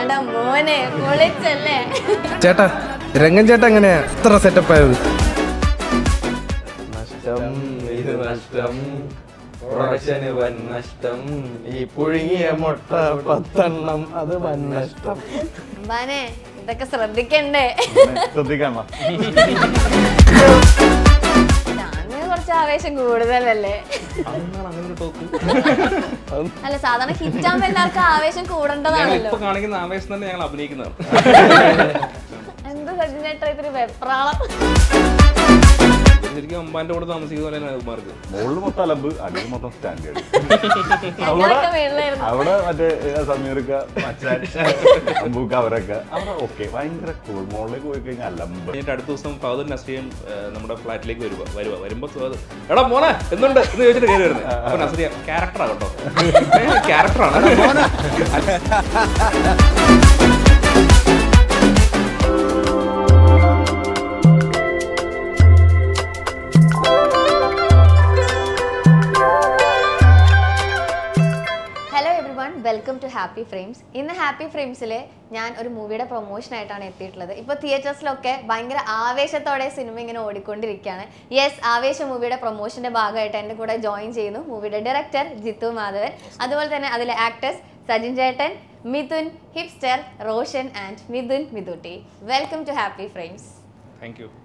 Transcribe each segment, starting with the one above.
അടാ മോനെ പൊളിച്ചല്ലേ ചേട്ടാ രംഗൻ ചേട്ടാ എങ്ങനെയാ ഇത്ര സെറ്റപ്പ് ആയത് നഷ്ടം ഇത് നഷ്ടം പ്രൊഡക്ഷന് വൻ നഷ്ടം ഈ പുഴുങ്ങിയ മുട്ട പത്തെണ്ണം അത് വൻ നഷ്ടം അമ്പാനെ ഇതൊക്കെ ശ്രദ്ധിക്കണ്ടേ ശ്രദ്ധിക്കണം ഞാൻ കുറച്ച് ആവേശം കൂടുതലല്ലേ അല്ല സാധാരണ ഹിറ്റാകുമ്പോ എല്ലാവർക്കും ആവേശം ഞങ്ങൾ കൂടേണ്ടതാണല്ലോ ഇപ്പൊ കാണിക്കുന്ന ആവേശം തന്നെ ഞങ്ങൾ അഭിനയിക്കുന്നതാണ് എന്ത് സച്ചിൻ ചേട്ടാ ഇത്തിരി വെപ്രാളം ശരിക്കും അമ്പാന്റെ കൂടെ താമസിക്കുന്ന പോലെ തന്നെ കുമാർക്ക് മുകളിൽ മൊത്തം അലമ്പ് അടിയിൽ മൊത്തം സ്റ്റാൻഡേർഡ് ഞങ്ങളൊക്കെ വീട്ടിലായിരുന്നു അവിടെ മറ്റേ ഏ, സമീർക്ക മച്ചാൻ അമ്പൂക്ക അവരൊക്കെ അവിടെ ഓക്കെ ഭയങ്കര കൂൾ മുകളിലേക്ക് പോയി കഴിഞ്ഞാൽ അലമ്പ് എന്നിട്ട് അടുത്ത ദിവസം ഫാദർ നസ്രിയൻ നമ്മുടെ ഫ്ലാറ്റിലേക്ക് വരുക വരുക വരുമ്പോൾ ഫാദർ എടാ മോനെ എന്തുണ്ട് എന്ന് ചോദിച്ചിട്ട് കയറി വരുന്നത് അപ്പൊ നസ്രിയ ക്യാരക്ടറാ കേട്ടോ ക്യാരക്ടറാണ് hello everyone welcome to happy frames ഇന്ന് ഹാപ്പി ഫ്രെയിംസിൽ ഞാൻ ഒരു മൂവിയുടെ പ്രൊമോഷൻ ആയിട്ടാണ് എത്തിയിട്ടുള്ളത് ഇപ്പോൾ തിയേറ്റേഴ്സിലൊക്കെ ഭയങ്കര ആവേശത്തോടെ സിനിമ ഇങ്ങനെ ഓടിക്കൊണ്ടിരിക്കുകയാണ് യെസ് ആവേശ മൂവിയുടെ പ്രൊമോഷന്റെ ഭാഗമായിട്ട് എൻ്റെ കൂടെ ജോയിൻ ചെയ്യുന്നു മൂവിയുടെ ഡയറക്ടർ ജിത്തു മാധവൻ അതുപോലെ തന്നെ അതിലെ ആക്ടേഴ്സ് സജിൻ ചേട്ടൻ Mithun hipster Roshan and Mithun Mithutty welcome to happy frames thank you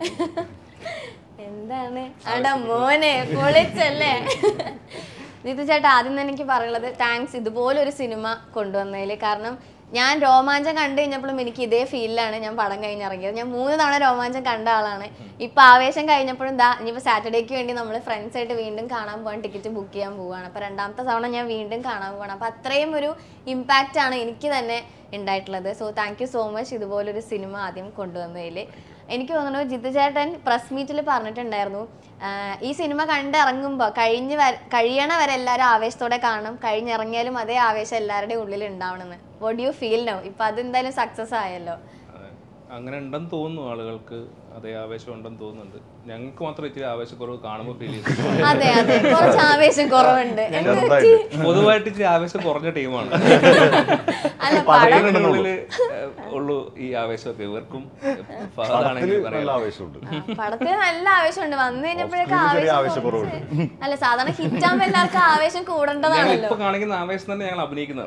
എന്താണ് അടാ മോനെ പൊളിച്ചല്ലേ നിതു ചേട്ടാ ആദ്യം തന്നെ എനിക്ക് പറയുള്ളത് താങ്ക്സ് ഇതുപോലൊരു സിനിമ കൊണ്ടുവന്നതിൽ കാരണം ഞാൻ രോമാഞ്ചം കണ്ടു കഴിഞ്ഞപ്പോഴും എനിക്ക് ഇതേ ഫീലിലാണ് ഞാൻ പടം കഴിഞ്ഞിറങ്ങിയത് ഞാൻ മൂന്ന് തവണ രോമാഞ്ചം കണ്ട ആളാണ് ഇപ്പൊ ആവേശം കഴിഞ്ഞപ്പോഴും ദാ ഇനിയിപ്പോൾ സാറ്റർഡേക്ക് വേണ്ടി നമ്മൾ ഫ്രണ്ട്സ് ആയിട്ട് വീണ്ടും കാണാൻ പോകാൻ ടിക്കറ്റ് ബുക്ക് ചെയ്യാൻ പോവുകയാണ് അപ്പോൾ രണ്ടാമത്തെ തവണ ഞാൻ വീണ്ടും കാണാൻ പോവാണ് അപ്പോൾ അത്രയും ഒരു ഇമ്പാക്റ്റ് ആണ് എനിക്ക് തന്നെ ഉണ്ടായിട്ടുള്ളത് so thank you so much ഇതുപോലൊരു സിനിമ ആദ്യം കൊണ്ടുവന്നതിൽ എനിക്ക് തോന്നുന്നു ജിത്തു ചേട്ടൻ പ്രസ് മീറ്റിൽ പറഞ്ഞിട്ടുണ്ടായിരുന്നു ആഹ് ഈ സിനിമ കണ്ടിറങ്ങുമ്പോൾ കഴിഞ്ഞ് വര കഴിയണ വരെ എല്ലാവരും ആവേശത്തോടെ കാണും കഴിഞ്ഞിറങ്ങിയാലും അതേ ആവേശം എല്ലാവരുടെയും ഉള്ളിൽ ഉണ്ടാവണമെന്ന് വോട്ട് യു ഫീൽ നോ ഇപ്പം അതെന്തായാലും സക്സസ് ആയല്ലോ അതെ. അങ്ങനെ ഉണ്ടെന്ന് തോന്നുന്നു ആളുകൾക്ക് അതേ ആവേശം ഉണ്ടെന്ന് തോന്നുന്നുണ്ട് ഞങ്ങൾക്ക് മാത്രം ഇച്ചിരി ആവേശക്കുറവ് കാണുമ്പോൾ ഫീൽ ചെയ്തു അതെ അതെ കുറച്ച് ആവേശം കുറവുണ്ട് എന്ത് പറ്റി? ചെറുതായിട്ട് പൊതുവായിട്ട് ഇച്ചിരി ആവേശം കുറഞ്ഞ ടീമാണ് അല്ല പടം ഉള്ളിൽ ഉള്ളൂ ഈ ആവേശമൊക്കെ ഇവർക്കും ഫാദാണെങ്കിൽ പടത്തില് നല്ല പറയാം ആവേശമുണ്ട് ആ, പടത്തിന് നല്ല ആവേശമുണ്ട് വന്നു കഴിഞ്ഞപ്പോഴേക്ക് Off screen ചെറിയ ആവേശം ആവേശക്കുറവുണ്ട്. കുറച്ച്. അല്ല സാധാരണ ഹിറ്റാകുമ്പോ എല്ലാവർക്കും ആവേശം ഞങ്ങൾ കൂടേണ്ടതാണല്ലോ ഇപ്പൊ കാണിക്കുന്ന ആവേശം തന്നെ ഞങ്ങൾ അഭിനയിക്കുന്നതാണ്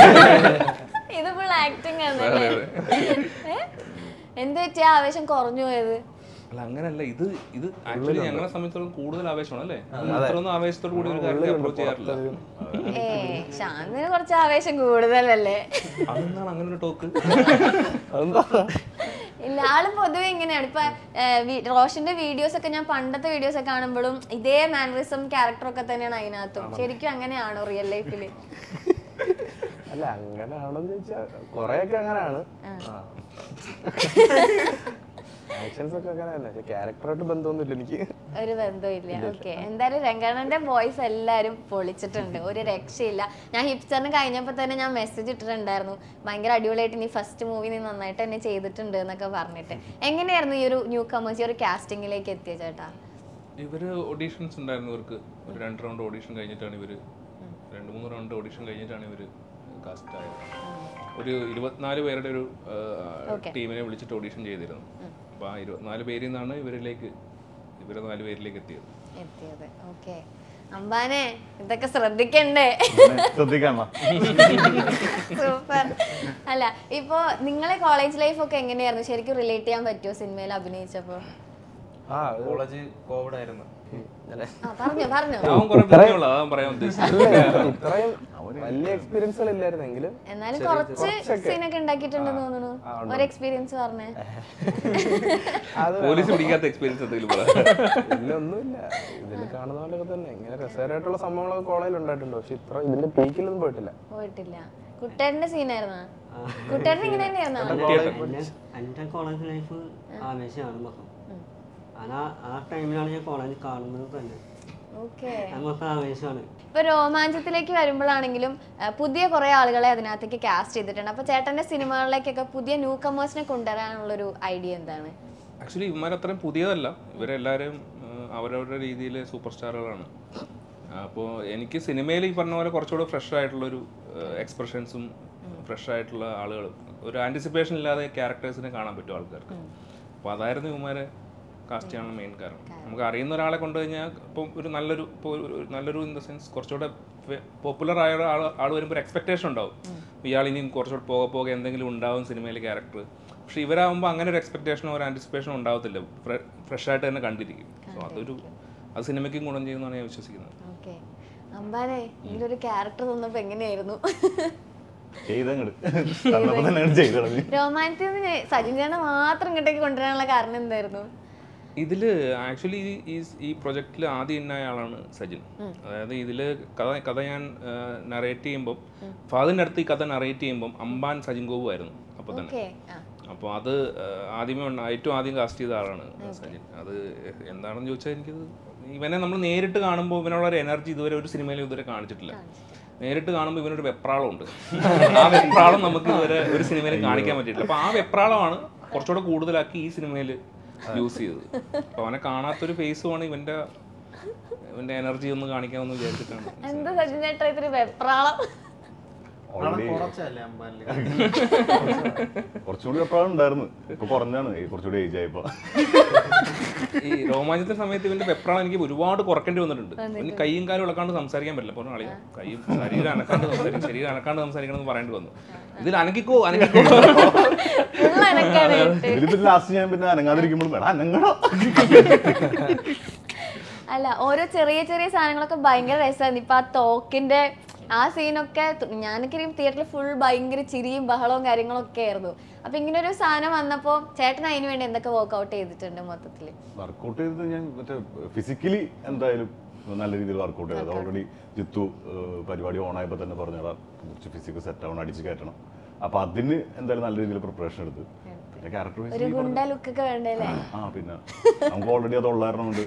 ഇത് ഫുൾ ആക്ടിങ് ആണല്ലേ ഏ? എന്ത് പറ്റിയ ആവേശം കുറഞ്ഞു പോയത് അല്ല അങ്ങനല്ല ഇത് ഇത് ആക്ച്വലി ഞങ്ങളെ സംബന്ധിച്ചിടത്തോളം കൂടുതൽ ആവേശമാണ് അല്ലേ അത്രയൊന്നും ആവേശത്തോടു കൂടി ഒരു കാര്യത്തെ അപ്രോച്ച് ചെയ്യാറില്ല ഏ ശാന്തിന് കുറച്ച് ആവേശം കൂടുതലല്ലേ അതെന്താണ് അങ്ങനെ ഒരു ടോക്ക് ഇല്ല ആള് പൊതുവെ ഇങ്ങനെയാണ് ഇപ്പൊ ഏ, വി- റോഷന്റെ വീഡിയോസ് ഒക്കെ ഞാൻ പണ്ടത്തെ വീഡിയോസ് ഒക്കെ കാണുമ്പോഴും ഇതേ മാനറിസം ക്യാരക്ടർ ഒക്കെ തന്നെയാണ് അതിനകത്തും ശരിക്കും അങ്ങനെയാണോ റിയൽ ലൈഫിൽ അല്ല അങ്ങനെയാണെന്ന് ചോദിച്ചാൽ കുറെയൊക്കെ അങ്ങനെയാണ് ആക്ഷൻസ് ഒക്കെ അങ്ങനെ തന്നെ ക്യാരക്ടറായിട്ട് ബന്ധമൊന്നുമില്ല എനിക്ക് ഒരു ബന്ധമില്ല ഓക്കെ എന്തായാലും രംഗണ്ണന്റെ വോയിസ് എല്ലാരും പൊളിച്ചിട്ടുണ്ട് ഒരു രക്ഷയില്ല ഞാൻ ഹിപ്സ്റ്ററിന് കഴിഞ്ഞപ്പോൾ തന്നെ ഞാൻ മെസ്സേജ് ഇട്ടിട്ടുണ്ടായിരുന്നു ഭയങ്കര അടിപൊളിയായിട്ട് നീ ഫസ്റ്റ് മൂവി നീ നന്നായിട്ട് തന്നെ ചെയ്തിട്ടുണ്ട് എന്നൊക്കെ പറഞ്ഞിട്ട് എങ്ങനെയായിരുന്നു ഈ ഒരു ന്യൂ കമേഴ്സ് ഈ ഒരു കാസ്റ്റിംഗിലേക്ക് എത്തിയ ചേട്ടാ ഇവര് ഓഡീഷൻസ് ഉണ്ടായിരുന്നു ഇവർക്ക് ഒരു രണ്ട് റൗണ്ട് ഓഡീഷൻ കഴിഞ്ഞിട്ടാണ് ഇവര് രണ്ട് മൂന്ന് റൗണ്ട് ഓഡീഷൻ കഴിഞ്ഞിട്ടാണ് ഇവര് കാസ്റ്റ് ആയത് ഒരു ഇരുപത്തിനാല് പേരുടെ ഒരു ടീമിനെ വിളിച്ചിട്ട് ഓഡീഷൻ ചെയ്തിരുന്നു അപ്പൊ ആ ഇരുപത്തിനാല് പേരിൽ നിന്നാണ് ഇവരിലേക്ക് ഇവരെ നാല് പേരിലേക്ക് എത്തിയത് എത്തിയത് ഓക്കെ അമ്പാനെ ഇതൊക്കെ ശ്രദ്ധിക്കണ്ടേ ശ്രദ്ധിക്കണം സൂപ്പർ അല്ല ഇപ്പോ നിങ്ങളെ കോളേജ് ലൈഫ് ഒക്കെ എങ്ങനെയായിരുന്നു ശരിക്കും റിലേറ്റ് ചെയ്യാൻ പറ്റുമോ സിനിമയിൽ അഭിനയിച്ചപ്പോ ആ കോളേജ് കോവിഡ് ആയിരുന്നു ആ പറഞ്ഞോ പറഞ്ഞോ അവൻ കുറെ ബുദ്ധിമുള്ള അതാ പറയാൻ ഉദ്ദേശിച്ചത് ഇത്രയും വലിയ എക്സ്പീരിയൻസുകൾ ഇല്ലായിരുന്നെങ്കിലും എന്നാലും കുറച്ച് സീനൊക്കെ ഉണ്ടാക്കിയിട്ടുണ്ടെന്ന് തോന്നുന്നു ഒരു എക്സ്പീരിയൻസ് പറഞ്ഞേ അത് പോലീസ് പിടിക്കാത്ത എക്സ്പീരിയൻസ് എന്തെങ്കിലും പറ ഇല്ല ഒന്നുമില്ല ഇതിൽ കാണുന്ന പോലെയൊക്കെ തന്നെ ഇങ്ങനെ രസകരമായിട്ടുള്ള സംഭവങ്ങളൊക്കെ കോളേജിൽ ഉണ്ടായിട്ടുണ്ട് പക്ഷെ ഇത്ര ഇതിന്റെ പീക്കിലൊന്നും പോയിട്ടില്ല പോയിട്ടില്ല കുട്ടേട്ടന്റെ സീനായിരുന്നാ കുട്ടേട്ടൻ ഇങ്ങനെ തന്നെയായിരുന്നോ എൻ്റെ കോളേജ് ലൈഫ് ആവേശമാണ് മൊത്തം ഞാൻ ആ- ആ ടൈമിലാണ് ഞാൻ കോളേജ് കാണുന്നത് തന്നെ ഓക്കെ അത് മൊത്തം ആവേശമാണ് ഇപ്പൊ രോമാഞ്ചത്തിലേക്ക് വരുമ്പോഴാണെങ്കിലും ആ, പുതിയ കുറെ ആളുകളെ അതിനകത്തേക്ക് കാസ്റ്റ് ചെയ്തിട്ടുണ്ട് അപ്പൊ ചേട്ടന്റെ സിനിമകളിലേക്കൊക്കെ പുതിയ ന്യൂ കമേഴ്സിനെ കൊണ്ടുവരാനുള്ള ഒരു ഐഡിയ എന്താണ് ആക്ച്വലി ഇവന്മാർ അത്രയും പുതിയതല്ല ഇവരെല്ലാവരും ആ, അവരവരുടെ രീതിയിൽ സൂപ്പർ സ്റ്റാറുകളാണ് അപ്പോൾ എനിക്ക് സിനിമയിൽ ഈ പറഞ്ഞ പോലെ കുറച്ചുകൂടെ ഫ്രഷ് ആയിട്ടുള്ളൊരു എക്സ്പ്രഷൻസും ഫ്രഷ് ആയിട്ടുള്ള ആളുകൾ ഒരു ആൻറ്റിസിപ്പേഷൻ ഇല്ലാതെ ക്യാരക്ടേഴ്സിനെ കാണാൻ പറ്റും ആൾക്കാർക്ക് അപ്പോൾ അതായിരുന്നു ഇവന്മാരെ കാസ്റ്റ് ചെയ്യാനുള്ള മെയിൻ കാരണം നമുക്ക് അറിയുന്ന ഒരാളെ കൊണ്ടു കഴിഞ്ഞാൽ ഇപ്പം ഒരു നല്ലൊരു ഇപ്പോൾ ഒരു ഒരു നല്ലൊരു ഇൻ ദ സെൻസ് കുറച്ചുകൂടെ പോപ്പുലർ ആയ ആൾ ആൾ വരുമ്പോൾ ഒരു എക്സ്പെക്ടേഷൻ ഉണ്ടാവും ഇയാൾ ഇനിയും കുറച്ചുകൂടെ പോകെ പോകെ എന്തെങ്കിലും ഉണ്ടാവും സിനിമയിലെ ക്യാരക്ടർ പക്ഷെ ഇവരാകുമ്പോൾ അങ്ങനെ ഒരു എക്സ്പെക്ടേഷനോ ഒരു ആൻറ്റിസിപ്പേഷനോ ഉണ്ടാവത്തില്ല ഫ്രഷ് ആയിട്ട് തന്നെ കണ്ടിരിക്കും സോ അതൊരു അത് സിനിമയ്ക്കും ഗുണം ചെയ്യുന്നതാണ് ഞാൻ വിശ്വസിക്കുന്നത് ഓക്കെ അമ്പാനെ ഇതിലൊരു ക്യാരക്ടർ തന്നപ്പോ എങ്ങനെയായിരുന്നു ചെയ്തങ്ങട് തന്നപ്പോ തന്നെ അങ്ങട് ചെയ്ത് കളഞ്ഞു രോമാനത്തിൽ നിന്ന് സജിൻ ചേട്ടനെ മാത്രം ഇങ്ങോട്ടേക്ക് കൊണ്ടുവരാനുള്ള കാരണം എന്തായിരുന്നു ഇതില് ആക്ച്വലി ഈ ഈ പ്രൊജക്റ്റിൽ ആദ്യം ഇന്നായ ആളാണ് സജിൻ അതായത് ഇതില് കഥ കഥ ഞാൻ നറേറ്റ് ചെയ്യുമ്പോൾ ഫാദിൻ്റെ അടുത്ത് ഈ കഥ നറേറ്റ് ചെയ്യുമ്പോൾ അമ്പാൻ സജിൻ ഗോപു ആയിരുന്നു അപ്പോൾ തന്നെ ഓക്കെ ആ അപ്പോൾ അത് ആ, ആദ്യമേ ഉണ്ട് ഏറ്റവും ആദ്യം കാസ്റ്റ് ചെയ്ത ആളാണ് സജിൻ അത് എന്താണെന്ന് ചോദിച്ചാൽ എനിക്കത് ഇവനെ നമ്മൾ നേരിട്ട് കാണുമ്പോൾ ഇവനുള്ള ഒരു എനർജി ഇതുവരെ ഒരു സിനിമയിലും ഇതുവരെ കാണിച്ചിട്ടില്ല നേരിട്ട് കാണുമ്പോൾ ഇവനൊരു വെപ്രാളം ഉണ്ട് ആ വെപ്രാളം നമുക്ക് ഇതുവരെ ഒരു സിനിമയിലും കാണിക്കാൻ പറ്റിയിട്ടില്ല അപ്പോൾ ആ വെപ്രാളമാണ് കുറച്ചുകൂടെ കൂടുതലാക്കി ഈ സിനിമയിൽ യൂസ് ചെയ്തത് അപ്പോൾ അവനെ കാണാത്തൊരു ഫേസുമാണ് ഇവന്റെ ഇവന്റെ എനർജി ഒന്ന് കാണിക്കാമെന്ന് വിചാരിച്ചിട്ടാണ് എന്താ സജിൻ ചേട്ടാ ഇത്തിരി വെപ്രാളം ഓൾറെഡി കുറച്ചല്ലേ അമ്പാനില് കുറച്ചുകൂടി എപ്പോഴും ഉണ്ടായിരുന്നു ഇപ്പൊ കുറഞ്ഞാണ് ഈ കുറച്ചുകൂടി ഏജ് ആയപ്പോ ഈ രോമാഞ്ചത്തിന്റെ സമയത്ത് ഇവന്റെ വെപ്രാളം എനിക്ക് ഒരുപാട് കുറക്കേണ്ടി വന്നിട്ടുണ്ട് ഇവന് കൈയും കാലും ഇളക്കാണ്ട് സംസാരിക്കാൻ പറ്റില്ല അപ്പോൾ കളിയാ കൈയും ശരീരം അനക്കാണ്ട് സംസാരിക്കും ശരീരം അനക്കാണ്ട് സംസാരിക്കണം എന്ന് പറയേണ്ടി വന്നു ഇതിൽ അനക്കിക്കോ അനക്കിക്കോ ഫുൾ എനക്കാണ് ഇതിൽ പിന്നെ ലാസ്റ്റ് ഞാൻ പിന്നെ അനങ്ങാതിരിക്കുമ്പോഴും വേണം അനങ്ങണോ അല്ല ഓരോ ചെറിയ ചെറിയ സാധനങ്ങളൊക്കെ ഭയങ്കര രസമായിരുന്നു ഇപ്പൊ ആ തോക്കിന്റെ ആ സീനൊക്കെ ഞാനൊക്കെ തിയേറ്ററിൽ ഫുൾ ഭയങ്കര ചിരിയും ബഹളവും കാര്യങ്ങളും ഒക്കെ ആയിരുന്നു അപ്പൊ ഇങ്ങനെ ഒരു സാധനം വന്നപ്പോ ചേട്ടൻ അതിന് വേണ്ടി എന്തൊക്കെ വർക്ക്ഔട്ട് ചെയ്തിട്ടുണ്ട് മൊത്തത്തില് വർക്കൗട്ട് ചെയ്തത് ഞാൻ മറ്റേ ഫിസിക്കലി എന്തായാലും നല്ല രീതിയിൽ വർക്കൗട്ട് ചെയ്തത് ഓൾറെഡി ജിത്തു ഏഹ്, പരിപാടി ഓണായപ്പോൾ തന്നെ പറഞ്ഞാൽ കുറച്ച് ഫിസിക്കൽ സെറ്റ് ആവണം അടിച്ച് കയറ്റണം അപ്പൊ അതിന് എന്തായാലും നല്ല രീതിയിൽ പ്രിപ്പറേഷൻ എടുത്ത് പിന്നെ ക്യാരക്ടർ ഒരു ഗുണ്ട ലുക്കൊക്കെ വേണ്ടല്ലേ ആ പിന്നെ നമുക്ക് ഓൾറെഡി അത് ഉള്ളായിരുന്നുണ്ട്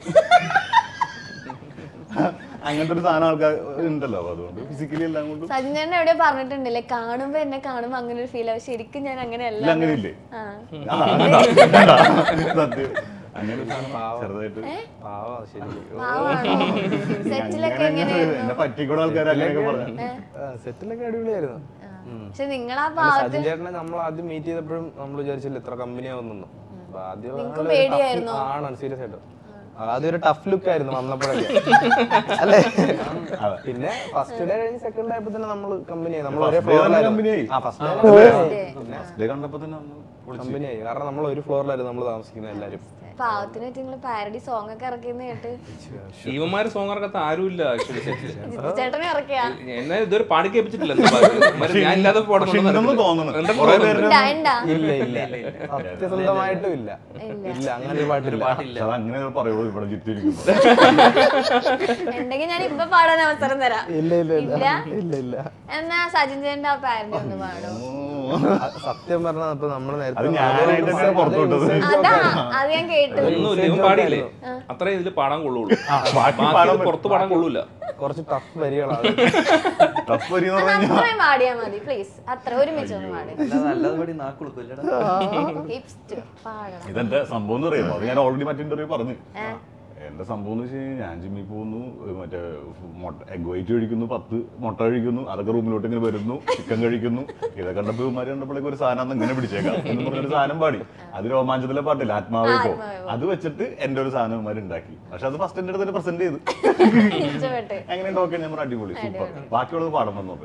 അങ്ങനത്തെ ഒരു സാധനം ആൾക്കാർ ഉണ്ടല്ലോ അപ്പൊ അതുകൊണ്ട് ഫിസിക്കലി എല്ലാം കൊണ്ടും സജിൻ ചേട്ടൻ എവിടെയോ പറഞ്ഞിട്ടുണ്ടല്ലേ കാണുമ്പോ എന്നെ കാണുമ്പോ അങ്ങനെ ഒരു ഫീൽ ആവും ശരിക്കും ഞാൻ അങ്ങനെയല്ല ഇല്ല അങ്ങനെ ഇല്ലേ ആ ആ, കണ്ടാ? കണ്ടാ? സത്യം അങ്ങനെ ഒരു സാധനം ചെറുതായിട്ട് പാവാ ശരി പാവാണോ സെറ്റിലൊക്കെ അങ്ങനെ എങ്ങനെയായിരുന്നു എന്നെ പറ്റിക്കൂടെ ആൾക്കാർ അങ്ങനെയൊക്കെ പറഞ്ഞു സെറ്റിലൊക്കെ അടിപൊളിയായിരുന്നു പക്ഷെ നിങ്ങളാ അല്ല, ഭാഗത്ത് സജിൻ ചേട്ടനെ നമ്മൾ ആദ്യം മീറ്റ് ചെയ്തപ്പോഴും നമ്മൾ വിചാരിച്ചില്ല ഇത്ര കമ്പനി ആവുന്നു അപ്പൊ ആദ്യം നിങ്ങക്ക് നല്ലൊരു tough- പേടിയായിരുന്നോ? ആണ് സീരിയസ് ആയിട്ട് ആദ്യം ഒരു ടഫ് ലുക്ക് ആയിരുന്നു വന്നപ്പോഴൊക്കെ അല്ലേ പിന്നെ ഫസ്റ്റ് ഡേ കഴിഞ്ഞ് സെക്കൻഡ് ആയപ്പോ തന്നെ നമ്മൾ കമ്പനി ആയി നമ്മൾ ഒരേ First day തന്നെ ഫ്ലോറിലായിരുന്നു company ആയി. ആ ഫസ്റ്റ് ഫസ്റ്റ് ഡേ കണ്ടപ്പോ തന്നെ ഒന്ന് പൊളിച്ച്. കമ്പനി ആയി കാരണം നമ്മൾ ഒരു ഫ്ലോറിലായിരുന്നു നമ്മൾ താമസിക്കുന്നത് എല്ലാരും പാവത്തിന് പറ്റി നിങ്ങൾ പാരഡി സോങ് ഒക്കെ ഇറക്കിയെന്ന് കേട്ട് ഇവന്മാര് സോങ് ഇറക്കാത്ത ആരുമില്ല ആക്ച്വലി സെറ്റിൽ ജിത്തു ചേട്ടനെ ഇറക്കിയാ എന്നെ ഇതുവരെ പാടി കേൾപ്പിച്ചിട്ടില്ല എന്താ പാട്ട്. ഇവന്മാര് ഞാൻ ഇല്ലാതെ പക്ഷെ ഉണ്ടെന്ന് തോന്നുന്നു കുറേ പേര് ഉണ്ടാ ഉണ്ടാ ഇല്ല ഇല്ല സത്യസന്ധമായിട്ടും ഇല്ല ഇല്ല അങ്ങനെ ഒരു പാട്ടില്ല പക്ഷെ അത് അങ്ങനെ പറയുള്ളൂ ഇവിടെ ചുറ്റിരിക്കുന്നു ഉണ്ടെങ്കിൽ ഞാൻ ഇപ്പൊ പാടാൻ അവസരം തരാം ഇല്ല ഇല്ല ഇല്ല ഇല്ല ഇല്ല ഇല്ല എന്നാ സജിൻ ചേട്ടന്റെ ആ പാരഡി ഒന്ന് പാടും സത്യം പറഞ്ഞാൽ ഇപ്പൊ നമ്മള് അത് നേരത്തെ ഞാനായിട്ടൊക്കെ പുറത്തു വിട്ടത് അതാ അത് ഞാൻ കേട്ടു ഒന്നുമില്ല ഇവൻ പാടിയില്ലേ അത്രേ ഇതിൽ പാടാൻ കൊള്ളുള്ളൂ ബാക്കി ബാക്കി പാടാൻ ഇത് പുറത്ത് പാടാൻ കൊള്ളൂല കുറച്ച് ടഫ് വരികളാണ് ടഫ് വരി എന്ന് പറഞ്ഞാൽ അത്രയും പാടിയാ മതി പ്ലീസ് അത്ര ഒരുമിച്ച് ഒന്ന് പാടി അല്ലാതെ പടി നാക്കുളുക്കല്ലടാ ഹിപ്സ്റ്റ് പാടണം ഇതെന്റെ സംഭവം എന്ന് പറയുമ്പോൾ അത് ഞാൻ ഓൾറെഡി മറ്റേ ഇന്റർവ്യൂ പറഞ്ഞു എന്റെ സംഭവം എന്ന് വെച്ച് കഴിഞ്ഞാൽ ഞാൻ ജിമ്മിൽ പോകുന്നു ഏഹ് മറ്റേ മുട്ട എഗ് വൈറ്റ് കഴിക്കുന്നു പത്ത് മുട്ട കഴിക്കുന്നു അതൊക്കെ റൂമിലോട്ട് ഇങ്ങനെ വരുന്നു ചിക്കൻ കഴിക്കുന്നു ഇതൊക്കെ കണ്ടപ്പോൾ ഇവന്മാര് കണ്ടപ്പോഴേക്ക് ഒരു സാധനം അന്ന് ഇങ്ങനെ പിടിച്ചേക്കാം എന്ന് പറഞ്ഞൊരു സാധനം പാടി അത് രോമാഞ്ചത്തിലെ പാട്ടില്ല ആത്മാവേക്കോ ആത്മാവേക്കോ. അത് വെച്ചിട്ട് എന്റെ ഒരു സാധനം ഇവന്മാർ ഉണ്ടാക്കി പക്ഷെ അത് ഫസ്റ്റ് എന്റെ അടുത്ത് പ്രസന്റ് ചെയ്തു ഇഷ്ടപ്പെട്ട് എങ്ങനെ ഓക്കെ ഞാൻ പറഞ്ഞു, അടിപൊളി സൂപ്പർ ബാക്കിയുള്ളത് പാടാൻ വന്നു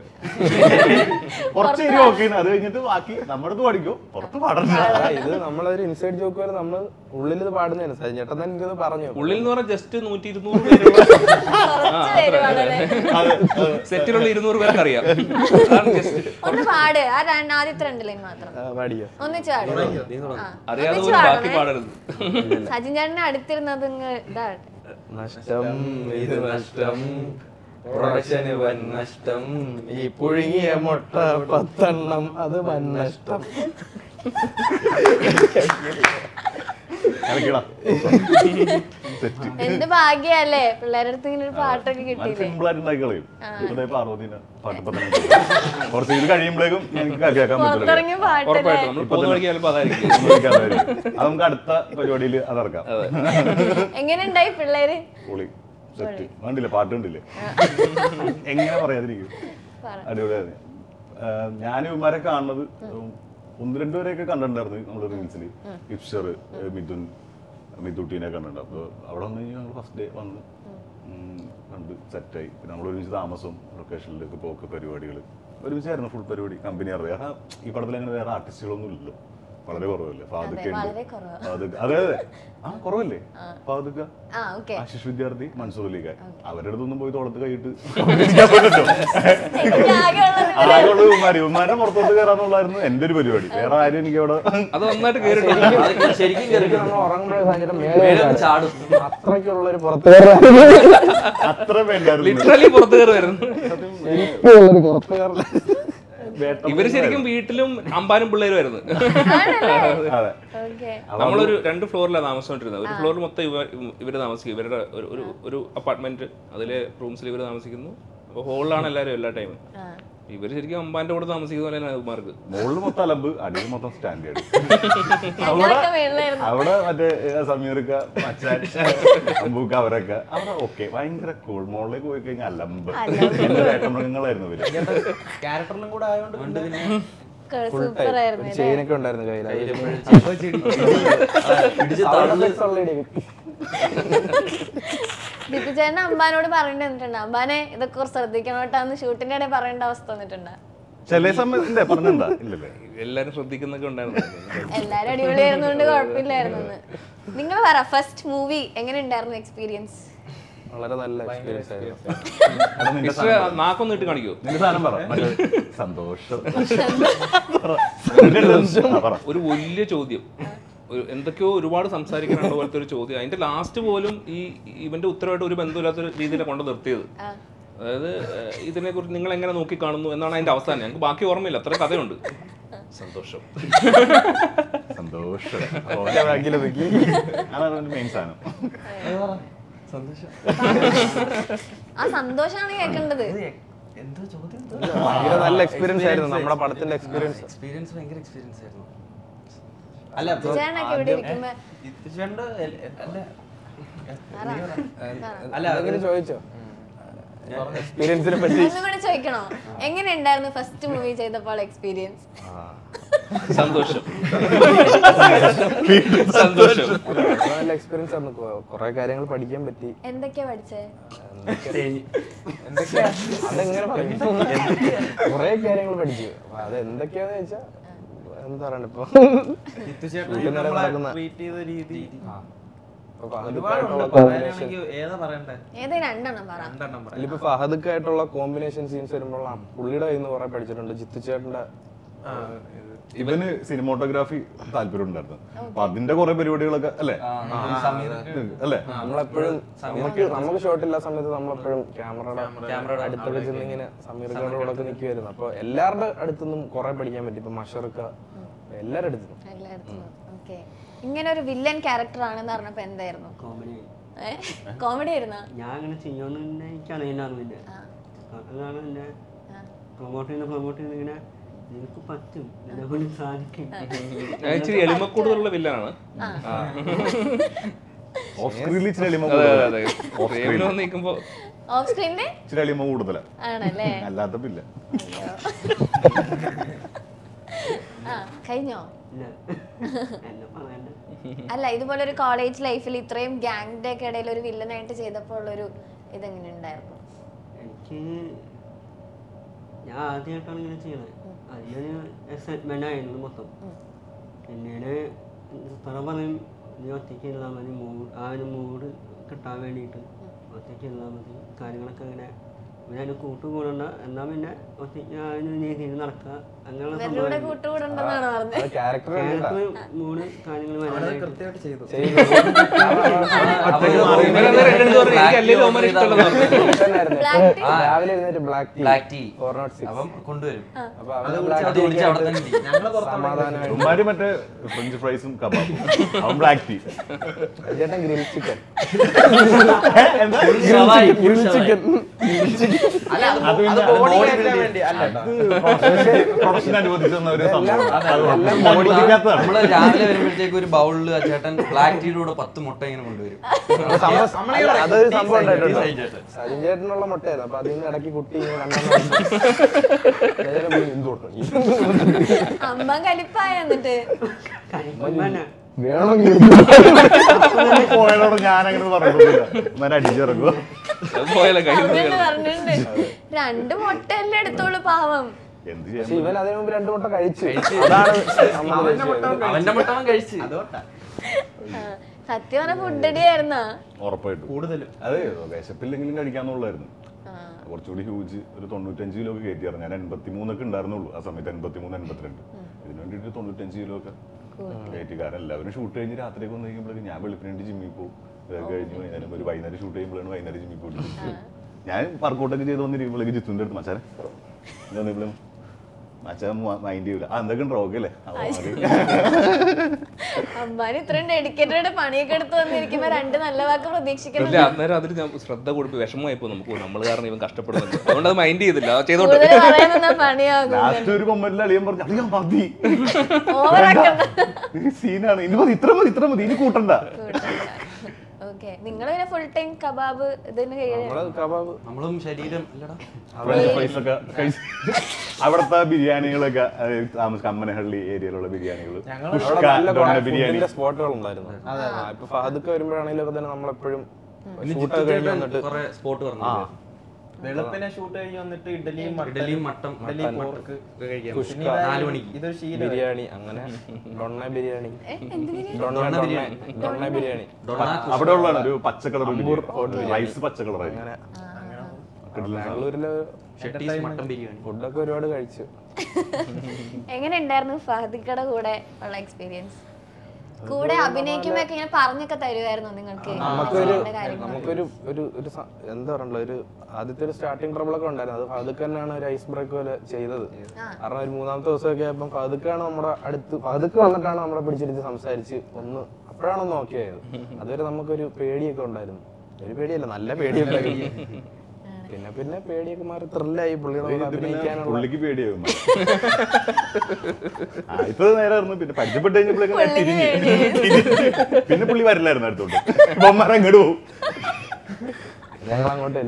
കുറച്ച് ഏരി ഓക്കെ അത് കഴിഞ്ഞിട്ട് ബാക്കി നമ്മുടെ അടുത്ത് പഠിക്കോ പുറത്ത് പാടണ്ട ഇത് നമ്മളൊരു ഇൻസൈഡ് ജോക്ക് വരെ നമ്മള് ഉള്ളിൽ ഇത് പാടുന്നതാണ് സജിൻ ചേട്ടൻ തന്നെ എനിക്കത് പറഞ്ഞു ഉള്ളിൽ എന്ന് പറഞ്ഞാൽ ജസ്റ്റ് നൂറ്റി ഇരുന്നൂറ് പേരുള്ള കുറച്ച് പേര് പാടണേ സെറ്റിലുള്ള ഇരുന്നൂറ് പേർക്ക് അറിയാം അതാണ് just. ഒന്ന് പാട് ആ രണ്ട് ആദ്യത്തെ രണ്ട് ലൈൻ മാത്രം ആ, പാടിയോ ഒന്നിച്ച് പാടും ആ, അറിയാതെ ഒന്നിച്ച് പോലും ബാക്കി പാടണേ. പാടരുത് സജിൻ ചേട്ടനെ അടുത്തിരുന്നത് ഇങ്ങ് ഇതാട്ടെ നഷ്ടം ഇത് നഷ്ടം പ്രൊഡക്ഷന് വൻ നഷ്ടം ഈ പുഴുങ്ങിയ മുട്ട പത്തെണ്ണം അത് വൻ നഷ്ടം കളിക്കടാ എന്ത് ഭാഗ്യല്ലേ പിള്ളേരുടെ അടുത്ത് ഇങ്ങനെ ഒരു പാട്ടൊക്കെ കിട്ടിയില്ലേ സിമ്പിൾ ആയിട്ട് ഉണ്ടാക്കി കളയും ഇവിടെ പാർവതീന പാട്ട് പത്തനം കുറച്ച് ഇത് കഴിയുമ്പോഴേക്കും എനിക്ക് കേൾക്കാൻ പറ്റില്ല പുറത്തിറങ്ങിയ പാട്ടല്ലേ ഉറപ്പായിട്ടും നമ്മൾ പോകുന്ന വഴിക്ക് ചിലപ്പോൾ അതായിരിക്കും അത് നമുക്ക് അടുത്ത പരിപാടിയിൽ അതിറക്കാം എങ്ങനെ ഉണ്ടായി പിള്ളേര് പൊളി സെറ്റ് കണ്ടില്ലേ പാട്ട് കണ്ടില്ലേ എങ്ങനെ പറയാതിരിക്കും പറ. അടിപൊളിയായിരുന്നു ഞാൻ ഇവന്മാരെ കാണുന്നത് ഉം, ഒന്ന് രണ്ടുപേരെയൊക്കെ കണ്ടിട്ടുണ്ടായിരുന്നു നമ്മൾ റീൽസിൽ ഇപ്ഷർ മിഥുൻ മിഥുട്ടീനെ കണ്ടിട്ടുണ്ട് അപ്പോൾ അവിടെ വന്ന് കഴിഞ്ഞാൽ ഞങ്ങൾ ഫസ്റ്റ് ഡേ വന്ന് ഉം, കണ്ട് സെറ്റായി പിന്നെ നമ്മൾ ഒരുമിച്ച് താമസം ലൊക്കേഷനിലേക്ക് പോക്ക് പരിപാടികൾ ഒരുമിച്ചായിരുന്നു ഫുൾ പരിപാടി കമ്പനി അറിയാം ഈ പടത്തിൽ അങ്ങനെ വേറെ ആർട്ടിസ്റ്റുകളൊന്നും ഇല്ലല്ലോ വളരെ കുറവല്ലേ ഫാദുക്ക ഉണ്ട് വളരെ കുറവാ. ഫാദുക്ക അതെ അതെ ആ കുറവല്ലേ ഫാദുക്ക ആ ഓക്കെ ആശിഷ് വിദ്യാർത്ഥി മൻസൂർ അലിഖാൻ അവരുടെ അടുത്തൊന്നും പോയി തോളത്ത് കൈയിട്ട് എനിക്ക് ആകെയുള്ളത് ആകെയുള്ള ഉമ്മാരി ഉമ്മാരെ പുറത്തോട്ട് കയറാന്നുള്ളായിരുന്നു എന്റെ ഒരു പരിപാടി വേറെ ആരും എനിക്ക് അവിടെ അത് നന്നായിട്ട് കേറിയിട്ടുണ്ട് അത് ശരിക്കും കേറി നമ്മൾ ഉറങ്ങുമ്പോഴേ ഭയങ്കര മേലെ മേലെ നിന്ന് ചാടും അത്രയ്ക്കുള്ള ഒരു പുറത്ത് അത്ര വേണ്ടായിരുന്നു ലിറ്ററലി പുറത്ത് കയറുമായിരുന്നു ശരിക്കുള്ളൊരു പുറത്ത് കയറല ഇവര് ശരിക്കും വീട്ടിലും അമ്പാനും പിള്ളേരുമായിരുന്നു അതെ ഓക്കെ നമ്മളൊരു രണ്ട് ഫ്ലോറിലാണ് താമസിച്ചോണ്ടിരുന്നത് ഒരു ഫ്ലോറിൽ മൊത്തം ഇവ ഇവര് താമസിക്കും ഇവരുടെ ഒരു ഒരു ഒരു അപ്പാർട്ട്മെന്റ് അതിലെ റൂംസിൽ ഇവര് താമസിക്കുന്നു അപ്പോൾ ഹോളിലാണ് എല്ലാവരും എല്ലാ ടൈമും ഇവര് ശരിക്കും അമ്പാന്റെ കൂടെ താമസിക്കുന്ന പോലെയാണ് ഇവന്മാർക്ക് മുകളിൽ മൊത്തം അലമ്പ് അടിയിൽ മൊത്തം സ്റ്റാൻഡേർഡ് ഞങ്ങളൊക്കെ മേളിലായിരുന്നു അവിടെ മറ്റേ ഏ, സമീർക്ക മച്ചാൻ അമ്പൂക്ക അവരൊക്കെ അവിടെ ഓക്കെ ഭയങ്കര കൂൾ മുകളിലേക്ക് പോയി കഴിഞ്ഞാൽ അലമ്പ് എന്റെ വേട്ടമൃഗങ്ങളായിരുന്നു ഇവര് ക്യാരക്ടറിലും കൂടെ ആയതുകൊണ്ട് പിന്നെ സൂപ്പർ ആയിരുന്നു അല്ലേ? ചെയിനൊക്കെ ഉണ്ടായിരുന്നു കയ്യിൽ പിടിച്ച് തള്ളുന്ന ദിപ്പു ചേട്ടൻ അമ്പാനോട് പറയേണ്ടി വന്നിട്ടുണ്ട് അമ്പാനെ ഇതൊക്കെ കുറച്ച് ശ്രദ്ധിക്കണം കേട്ടോ എന്ന് ഷൂട്ടിന്റെ ഇടയിൽ പറയേണ്ട അവസ്ഥ വന്നിട്ടുണ്ട് ചില സമയത്ത് ഇല്ലേ പറഞ്ഞെന്താ ഇല്ലല്ലേ എല്ലാരും ശ്രദ്ധിക്കുന്നൊക്കെ ഉണ്ടായിരുന്നു എല്ലാരും അടിപൊളിയായിരുന്നോണ്ട് കുഴപ്പമില്ലായിരുന്നു നിങ്ങൾ പറ ഫസ്റ്റ് മൂവി എങ്ങനെ ഉണ്ടായിരുന്നു എക്സ്പീരിയൻസ് വളരെ നല്ല എക്സ്പീരിയൻസ് ആയിരുന്നു അത് നിന്റെ ഇഷ്ട നാക്കൊന്ന് ഇട്ട് കാണിക്കോ നിന്റെ സാധനം പറ മറ്റേ സന്തോഷം പറ. നിന്റെ അടുത്ത് ആ, പറ ഒരു വലിയ ചോദ്യം ഒരു എന്തൊക്കെയോ ഒരുപാട് സംസാരിക്കാനുള്ള പോലത്തെ ഒരു ചോദ്യം അതിന്റെ ലാസ്റ്റ് പോലും ഈ ഇവന്റെ ഉത്തരവായിട്ട് ഒരു ബന്ധമില്ലാത്ത രീതിയിലാണ് കൊണ്ട് നിർത്തിയത് അതായത് ഏഹ്, ഇതിനെക്കുറിച്ച് നിങ്ങൾ എങ്ങനെ നോക്കി കാണുന്നു എന്നാണ് അതിന്റെ അവസാനം ഞങ്ങൾക്ക് ബാക്കി ഓർമ്മയില്ല അത്ര കഥയുണ്ട് സന്തോഷം സന്തോഷം ബാക്കിലൊതുക്കി അതാണ് മെയിൻ സാധനം ആ സന്തോഷാണ് കേൾക്കേണ്ടത് എന്തോ ചോദ്യം ഭയങ്കര നല്ല എക്സ്പീരിയൻസ് ആയിരുന്നു നമ്മുടെ പടത്തിന്റെ എക്സ്പീരിയൻസ് എക്സ്പീരിയൻസ് ഭയങ്കര എക്സ്പീരിയൻസ് ആയിരുന്നു അല്ല ചേട്ടനൊക്കെ ഇവിടെ ഇരിക്കുമ്പോ ഇത്തിച്ചേണ്ട അല്ല അല്ല അതെങ്ങനെ ചോദിച്ചോ എക്സ്പീരിയൻസിനെ പറ്റി ഒന്നും കൂടെ ചോദിക്കണോ എങ്ങനെ ഉണ്ടായിരുന്നു ഫസ്റ്റ് മൂവി ചെയ്തപ്പോൾ എക്സ്പീരിയൻസ് സന്തോഷം സന്തോഷം നല്ല എക്സ്പീരിയൻസ് ആയിരുന്നു കൊ- കുറെ കാര്യങ്ങൾ പഠിക്കാൻ പറ്റി എന്തൊക്കെയാ പഠിച്ചേ എന്തൊക്കെയാ അതെങ്ങനെ പറയും കുറെ കാര്യങ്ങൾ പഠിച്ചു അപ്പൊ അത് എന്തൊക്കെയാന്ന് വെച്ചാ എന്താ പറയണ്ട ഇപ്പൊ ഇത്തിച്ചേട്ടൻ വീട്ടിൽ നിന്ന് നമ്മളെ നടക്കുന്ന- ട്രീറ്റ് ചെയ്ത രീതി ഇപ്പൊ ഒരുപാടുണ്ട് ഫഹദുക്കായിട്ടുള്ള കോമ്പിനേഷൻ പറയാനാണെങ്കിൽ ഏതാ പറയണ്ടേ ഏത് രണ്ടെണ്ണം പറ രണ്ടെണ്ണം പറയാം ഇതിലിപ്പോ ഫഹദുക്കായിട്ടുള്ള കോമ്പിനേഷൻ സീൻസ് വരുമ്പോൾ ആ പുള്ളിയുടെ കയ്യിൽ നിന്ന് കുറെ പഠിച്ചിട്ടുണ്ട് ജിത്തു ചേട്ടന്റെ ഇവന് സിനിമോട്ടോഗ്രാഫി താല്പര്യം ഉണ്ടായിരുന്നു അപ്പൊ അതിന്റെ കുറെ പരിപാടികളൊക്കെ അല്ലേ അല്ലേ നമ്മളെപ്പോഴും നമുക്ക് നമുക്ക് ഷോട്ട് ഇല്ലാത്ത സമയത്ത് നമ്മളെപ്പോഴും ക്യാമറയുടെ അടുത്തൊക്കെ ചെന്ന് ഇങ്ങനെ സമീർക്കയുടെ കൂടെ ഒക്കെ നിൽക്കുമായിരുന്നു അപ്പൊ എല്ലാവരുടെ അടുത്തുനിന്നും കുറെ പഠിക്കാൻ പറ്റി ഇപ്പൊ മഷർക്ക എല്ലാവരുടെ അടുത്തുനിന്നും എല്ലായിടത്തും ഓക്കെ ഇങ്ങനെ ഒരു വില്ലൻ ക്യാരക്ടർ ആണെന്ന് പറഞ്ഞപ്പോ എന്തായിരുന്നു കോമഡി കോമഡി ആയിരുന്നോ ഞാൻ അങ്ങനെ ചെയ്യുമെന്ന് തന്നെ എനിക്ക് അറിയില്ലായിരുന്നു പിന്നെ അതാണ് എന്നെ പ്രൊമോട്ട് ചെയ്യുന്ന പ്രൊമോട്ട് ചെയ്യുന്ന ഇങ്ങനെ നിനക്ക് പറ്റും നിന്നെ കൊണ്ട് സാധിക്കും ഇച്ചിരി എളിമക്കൂടുതലുള്ള വില്ലനാണ് ഓഫ് സ്ക്രീനിൽ ഇച്ചിരി എളിമ അതെ അതെ കൂടുതലാ. അതെ ഓഫ് പ്രേമിന് സ്ക്രീനിൽ വന്ന് നിൽക്കുമ്പോ ഓഫ് സ്ക്രീനില് ഇച്ചിരി എളിമ കൂടുതലാ ആണല്ലേ അല്ലാത്തപ്പോ ഇല്ല ആ കഴിഞ്ഞോ ഇല്ല എന്നെ പറയണ്ട അല്ല ഇതുപോലെ ഒരു കോളേജ് ലൈഫിൽ ഇത്രയും ഗ്യാങ്ങിന്റെ ഒക്കെ ഇടയിൽ ഒരു വില്ലനായിട്ട് ചെയ്തപ്പോൾ ഉള്ളൊരു ഇതെങ്ങനെ ഉണ്ടായിരുന്നു എനിക്ക് ഞാൻ ആദ്യമായിട്ടാണ് ഇങ്ങനെ ചെയ്യണത് അതിനൊരു എക്സൈറ്റ്മെന്റ് ആയിരുന്നു മൊത്തം പിന്നീട് പല പറയും നീ ഒറ്റയ്ക്ക് ഇരുന്നാൽ മതി മൂഡ് ആ ഒരു മൂഡ് കിട്ടാൻ വേണ്ടിയിട്ട് ഒറ്റയ്ക്ക് ഇരുന്നാൽ മതി കാര്യങ്ങളൊക്കെ ഇങ്ങനെ പിന്നെ അതിന് കൂട്ടുകൂടണ്ട എന്നാൽ പിന്നെ ഒറ്റയ്ക്ക് ആ ഒരു രീതിയിൽ നടക്കുക അങ്ങനെയുള്ള ഇവരുടെ കൂടെ സംഭവം കൂട്ടുകൂടുണ്ടെന്നാണ് പറഞ്ഞത് അത് ക്യാരക്ടർ മൂഡ് കാര്യങ്ങൾ വരാനായിട്ട് കൃത്യമായിട്ട് ചെയ്തു ഇവരന്നേരം എൻ്റെ അടുത്ത് പറഞ്ഞു, എനിക്ക് അല്ലെങ്കിൽ അവന്മാരെ ഇഷ്ടമല്ലെന്ന് പറഞ്ഞു രാവിലെ എഴുന്നേറ്റ് black tea black tea four nought six അപ്പം കൊണ്ടുവരും അപ്പൊ അത് അവന് കുടിച്ച് ബ്ലാക്ക് അത് ടീ കുടിച്ച് അവിടെ തന്നെ ഇരിക്കും. ഞങ്ങള് പുറത്തുള്ള സമാധാനമായിട്ട് ഉമ്മാര് മറ്റേ ഫ്രഞ്ച് ഫ്രൈസും കബാബും അവൻ ബ്ലാക്ക് ടീ ചേട്ടൻ ഗ്രിൽ ചിക്കൻ ഷവായി, ഗ്രിൽ ഷവായി. ചിക്കൻ അല്ല അത് അത് പിന്നെ അത് body body കയറ്റാൻ building. വേണ്ടി അല്ല അത് പ്രൊഡക്ഷൻ അനുവദിച്ചു തന്ന ഒരു സംഭവം എല്ലാം ബോഡിക്കകത്താണ് നമ്മള് രാവിലെ വരുമ്പോഴത്തേക്ക് ഒരു ബൗളിൽ ആ ചേട്ടൻ ബ്ലാക്ക് ടീയുടെ കൂടെ പത്ത് മുട്ട ഇങ്ങനെ കൊണ്ടുവരും സംഭവം- അല്ല, അതൊരു സംഭവം ഉണ്ടായിട്ടുണ്ട് സൈൻ ചേട്ടൻ. സജിൻ ചേട്ടനുള്ള മുട്ടയായിരുന്നു അപ്പൊ അതിൽ നിന്ന് ഇടയ്ക്ക് കുട്ടി ഇങ്ങനെ രണ്ടെണ്ണം ചേട്ടൻ പോയി എന്ത് കൊടുക്കണം? അമ്മ കലിപ്പായ എന്നിട്ട് കരിമ്പന്നെ വേണമെങ്കിൽ പോയതോട് ഞാൻ അങ്ങനെ പറഞ്ഞിട്ടില്ല ഞാൻ അടിച്ചിറങ്ങുക അത് പോയാലോ കയ്യിൽ നിന്ന് അതെന്നെ പറഞ്ഞിട്ടുണ്ട് രണ്ട് മുട്ടയല്ലേ എടുത്തോളൂ പാവം എന്ത് ചെയ്യാൻ പക്ഷെ ഇവൻ അതിനു മുമ്പ് രണ്ടു മുട്ട കഴിച്ചു അതാണ് നമ്മൾ ദേഷ്യം. അവന്റെ മുട്ട അവൻ കഴിച്ച് അതുകൊണ്ടാ ആ, സത്യം പറഞ്ഞ ഫുഡടിയായിരുന്നാ ഉറപ്പായിട്ടും കൂടുതലും അതെ വിശപ്പില്ലെങ്കിലും കഴിക്കാന്നുള്ളായിരുന്നു കുറച്ചുകൂടി ഹ്യൂജ് ഒരു തൊണ്ണൂറ്റഞ്ച് കിലോ ഒക്കെ കയറ്റിയായിരുന്നു ഞാൻ എൺപത്തി മൂന്നൊക്കെ ഉണ്ടായിരുന്നുള്ളൂ ആ സമയത്ത് എൺപത്തി മൂന്ന് എൺപത്തിരണ്ട് ഇതിന് വേണ്ടിയിട്ട് തൊണ്ണൂറ്റഞ്ച് കിലോ ഒക്കെ കയറ്റി കാരണം എല്ലാവരും ഷൂട്ട് കഴിഞ്ഞ് രാത്രിയൊക്കെ വന്നു കഴിയുമ്പോഴേക്കും ഞാൻ വെളുപ്പിന് വേണ്ടി ജിമ്മിൽ പോകും ഇതൊക്കെ കഴിഞ്ഞ് വൈകുന്നേരം ഒരു വൈകുന്നേരം ഷൂട്ട് ചെയ്യുമ്പോഴാണ് വൈകുന്നേരം ജിമ്മിൽ പോയിട്ട് ഞാൻ വർക്കൗട്ടൊക്കെ ചെയ്ത് വന്നിരിക്കുമ്പോഴേക്ക് ജിത്തുൻ്റെ അടുത്ത് മച്ചാനെ ഞാൻ വന്നിപ്പോഴും മച്ചാൻ മൈൻഡ് ചെയ്യൂല ആ എന്തൊക്കെ ഉണ്ടോ ഓക്കെ അല്ലേ ആ, മതി. അമ്മാന് ഇത്രയും ഡെഡിക്കേറ്റഡ് പണിയൊക്കെ എടുത്ത് വന്നിരിക്കുമ്പോ രണ്ട് നല്ല വാക്ക് പ്രതീക്ഷിക്കണം ഇല്ല അന്നേരം അതിൽ ഞാൻ ശ്രദ്ധ കൊടുപ്പ് വിഷമമായിപ്പോ നമുക്ക് നമ്മൾ കാരണം ഇവൻ കഷ്ടപ്പെടുന്നുണ്ട് അതുകൊണ്ട് അത് മൈൻഡ് ചെയ്തില്ല അത് ചെയ്തോട്ടെ കൂടുതൽ പറയാൻ പണിയാകും ലാസ്റ്റ് ഒരു കൊമ്പനിൽ അളിയൻ പറഞ്ഞു അളിയാ മതി ഓവറാക്കണ്ട സീനാണ് ഇനി മതി ഇത്ര മതി ഇത്ര മതി ഇനി കൂട്ടണ്ട ഓക്കെ നിങ്ങൾ പിന്നെ ഫുൾ ടൈം കബാബ് ഇതിന് കഴിയാൻ നമ്മള് കബാബ് നമ്മളും ശരീരം അല്ലടാ ഫ്രഞ്ച് ഫ്രൈസ് ഒക്കെ കഴിച്ച് അവിടുത്തെ ബിരിയാണികളൊക്കെ അതായത് താമസ കമ്മനഹള്ളി ഏരിയയിലുള്ള ബിരിയാണികൾ അവിടെ നല്ല കുറെ ബിരിയാണി ഫുഡിന്റെ സ്പോട്ടുകൾ ഉണ്ടായിരുന്നു ആ, ഇപ്പൊ ഫഹദൊക്കെ വരുമ്പോഴാണെങ്കിലും തന്നെ നമ്മളെപ്പോഴും ഷൂട്ടൊക്കെ കഴിഞ്ഞ് വന്നിട്ട് കുറെ സ്പോട്ട് പറഞ്ഞു വെളുപ്പിനെ ഷൂട്ട് കഴിഞ്ഞ് വന്നിട്ട് ഇഡലിയും മട്ടനും, ഇഡലിയും മട്ടൻ ഇഡലി പോർക്ക് കഴിക്കാൻ കുഷ്ക, പിന്നെ ഇതാ നാല് മണിക്ക് ഇതൊരു ശീലം ബിരിയാണി അങ്ങനെ ഡൊണ്ണ ബിരിയാണി ഡൊണ്ണ ഡൊണ്ണ ഡൊണ്ണ ബിരിയാണി അവിടെ ഉള്ളതാണ് ഒരു പച്ച കളർ റൈസ് പച്ച കളറായി അങ്ങനെ ബാംഗ്ലൂരില് ഷെട്ടീസ് മട്ടൻ ബിരിയാണി ഫുഡൊക്കെ ഒരുപാട് കഴിച്ചു എങ്ങനെ ഉണ്ടായിരുന്നു ഫഹദിക്കയുടെ കൂടെ ഉള്ള എക്സ്പീരിയൻസ് കൂടെ അഭിനയിക്കുമ്പോ ഇങ്ങനെ പറഞ്ഞൊക്കെ തരുമായിരുന്നു നിങ്ങൾക്ക് നമുക്കൊരു ചെയ്യേണ്ട കാര്യങ്ങൾ നമുക്കൊരു ഒരു ഒരു സ- എന്താ പറയണ്ട ഒരു ആദ്യത്തെ ഒരു സ്റ്റാർട്ടിങ് ട്രബിൾ ഒക്കെ ഉണ്ടായിരുന്നു അത് ഫാദുക്ക് തന്നെയാണ് ഒരു ഐസ് ബ്രേക്ക് പോലെ ചെയ്തത് കാരണം ഒരു മൂന്നാമത്തെ ദിവസമൊക്കെ ആയപ്പോൾ ഫാദുക്കാണ് നമ്മുടെ അടുത്ത് ഫാദുക്ക് വന്നിട്ടാണ് നമ്മളെ പിടിച്ചിരുത്തി സംസാരിച്ച് ഒന്ന് അപ്പോഴാണ് ഒന്ന് ഓക്കെ ആയത് അതുവരെ നമുക്കൊരു പേടിയൊക്കെ ഉണ്ടായിരുന്നു ഒരു പേടിയല്ല നല്ല പേടിയൊക്കെ പിന്നെ പിന്നെ പേടിയൊക്കെ മാറി ത്രില്ലായി പുള്ളിയുടെ കൂടെ അഭിനയിക്കാനുള്ള പുള്ളിക്ക് പേടിയാകും ഇപ്പൊ നേരെ ആയിരുന്നു പിന്നെ പരിചയപ്പെട്ട് കഴിഞ്ഞപ്പോഴേക്കും ഞാൻ തിരിഞ്ഞ് തിരിഞ്ഞ്. പിന്നെ പുള്ളി വരില്ലായിരുന്നു അടുത്തോട്ട് ബൊമ്മറ അങ്ങോട്ട് പോകും ഞങ്ങൾ അങ്ങോട്ട്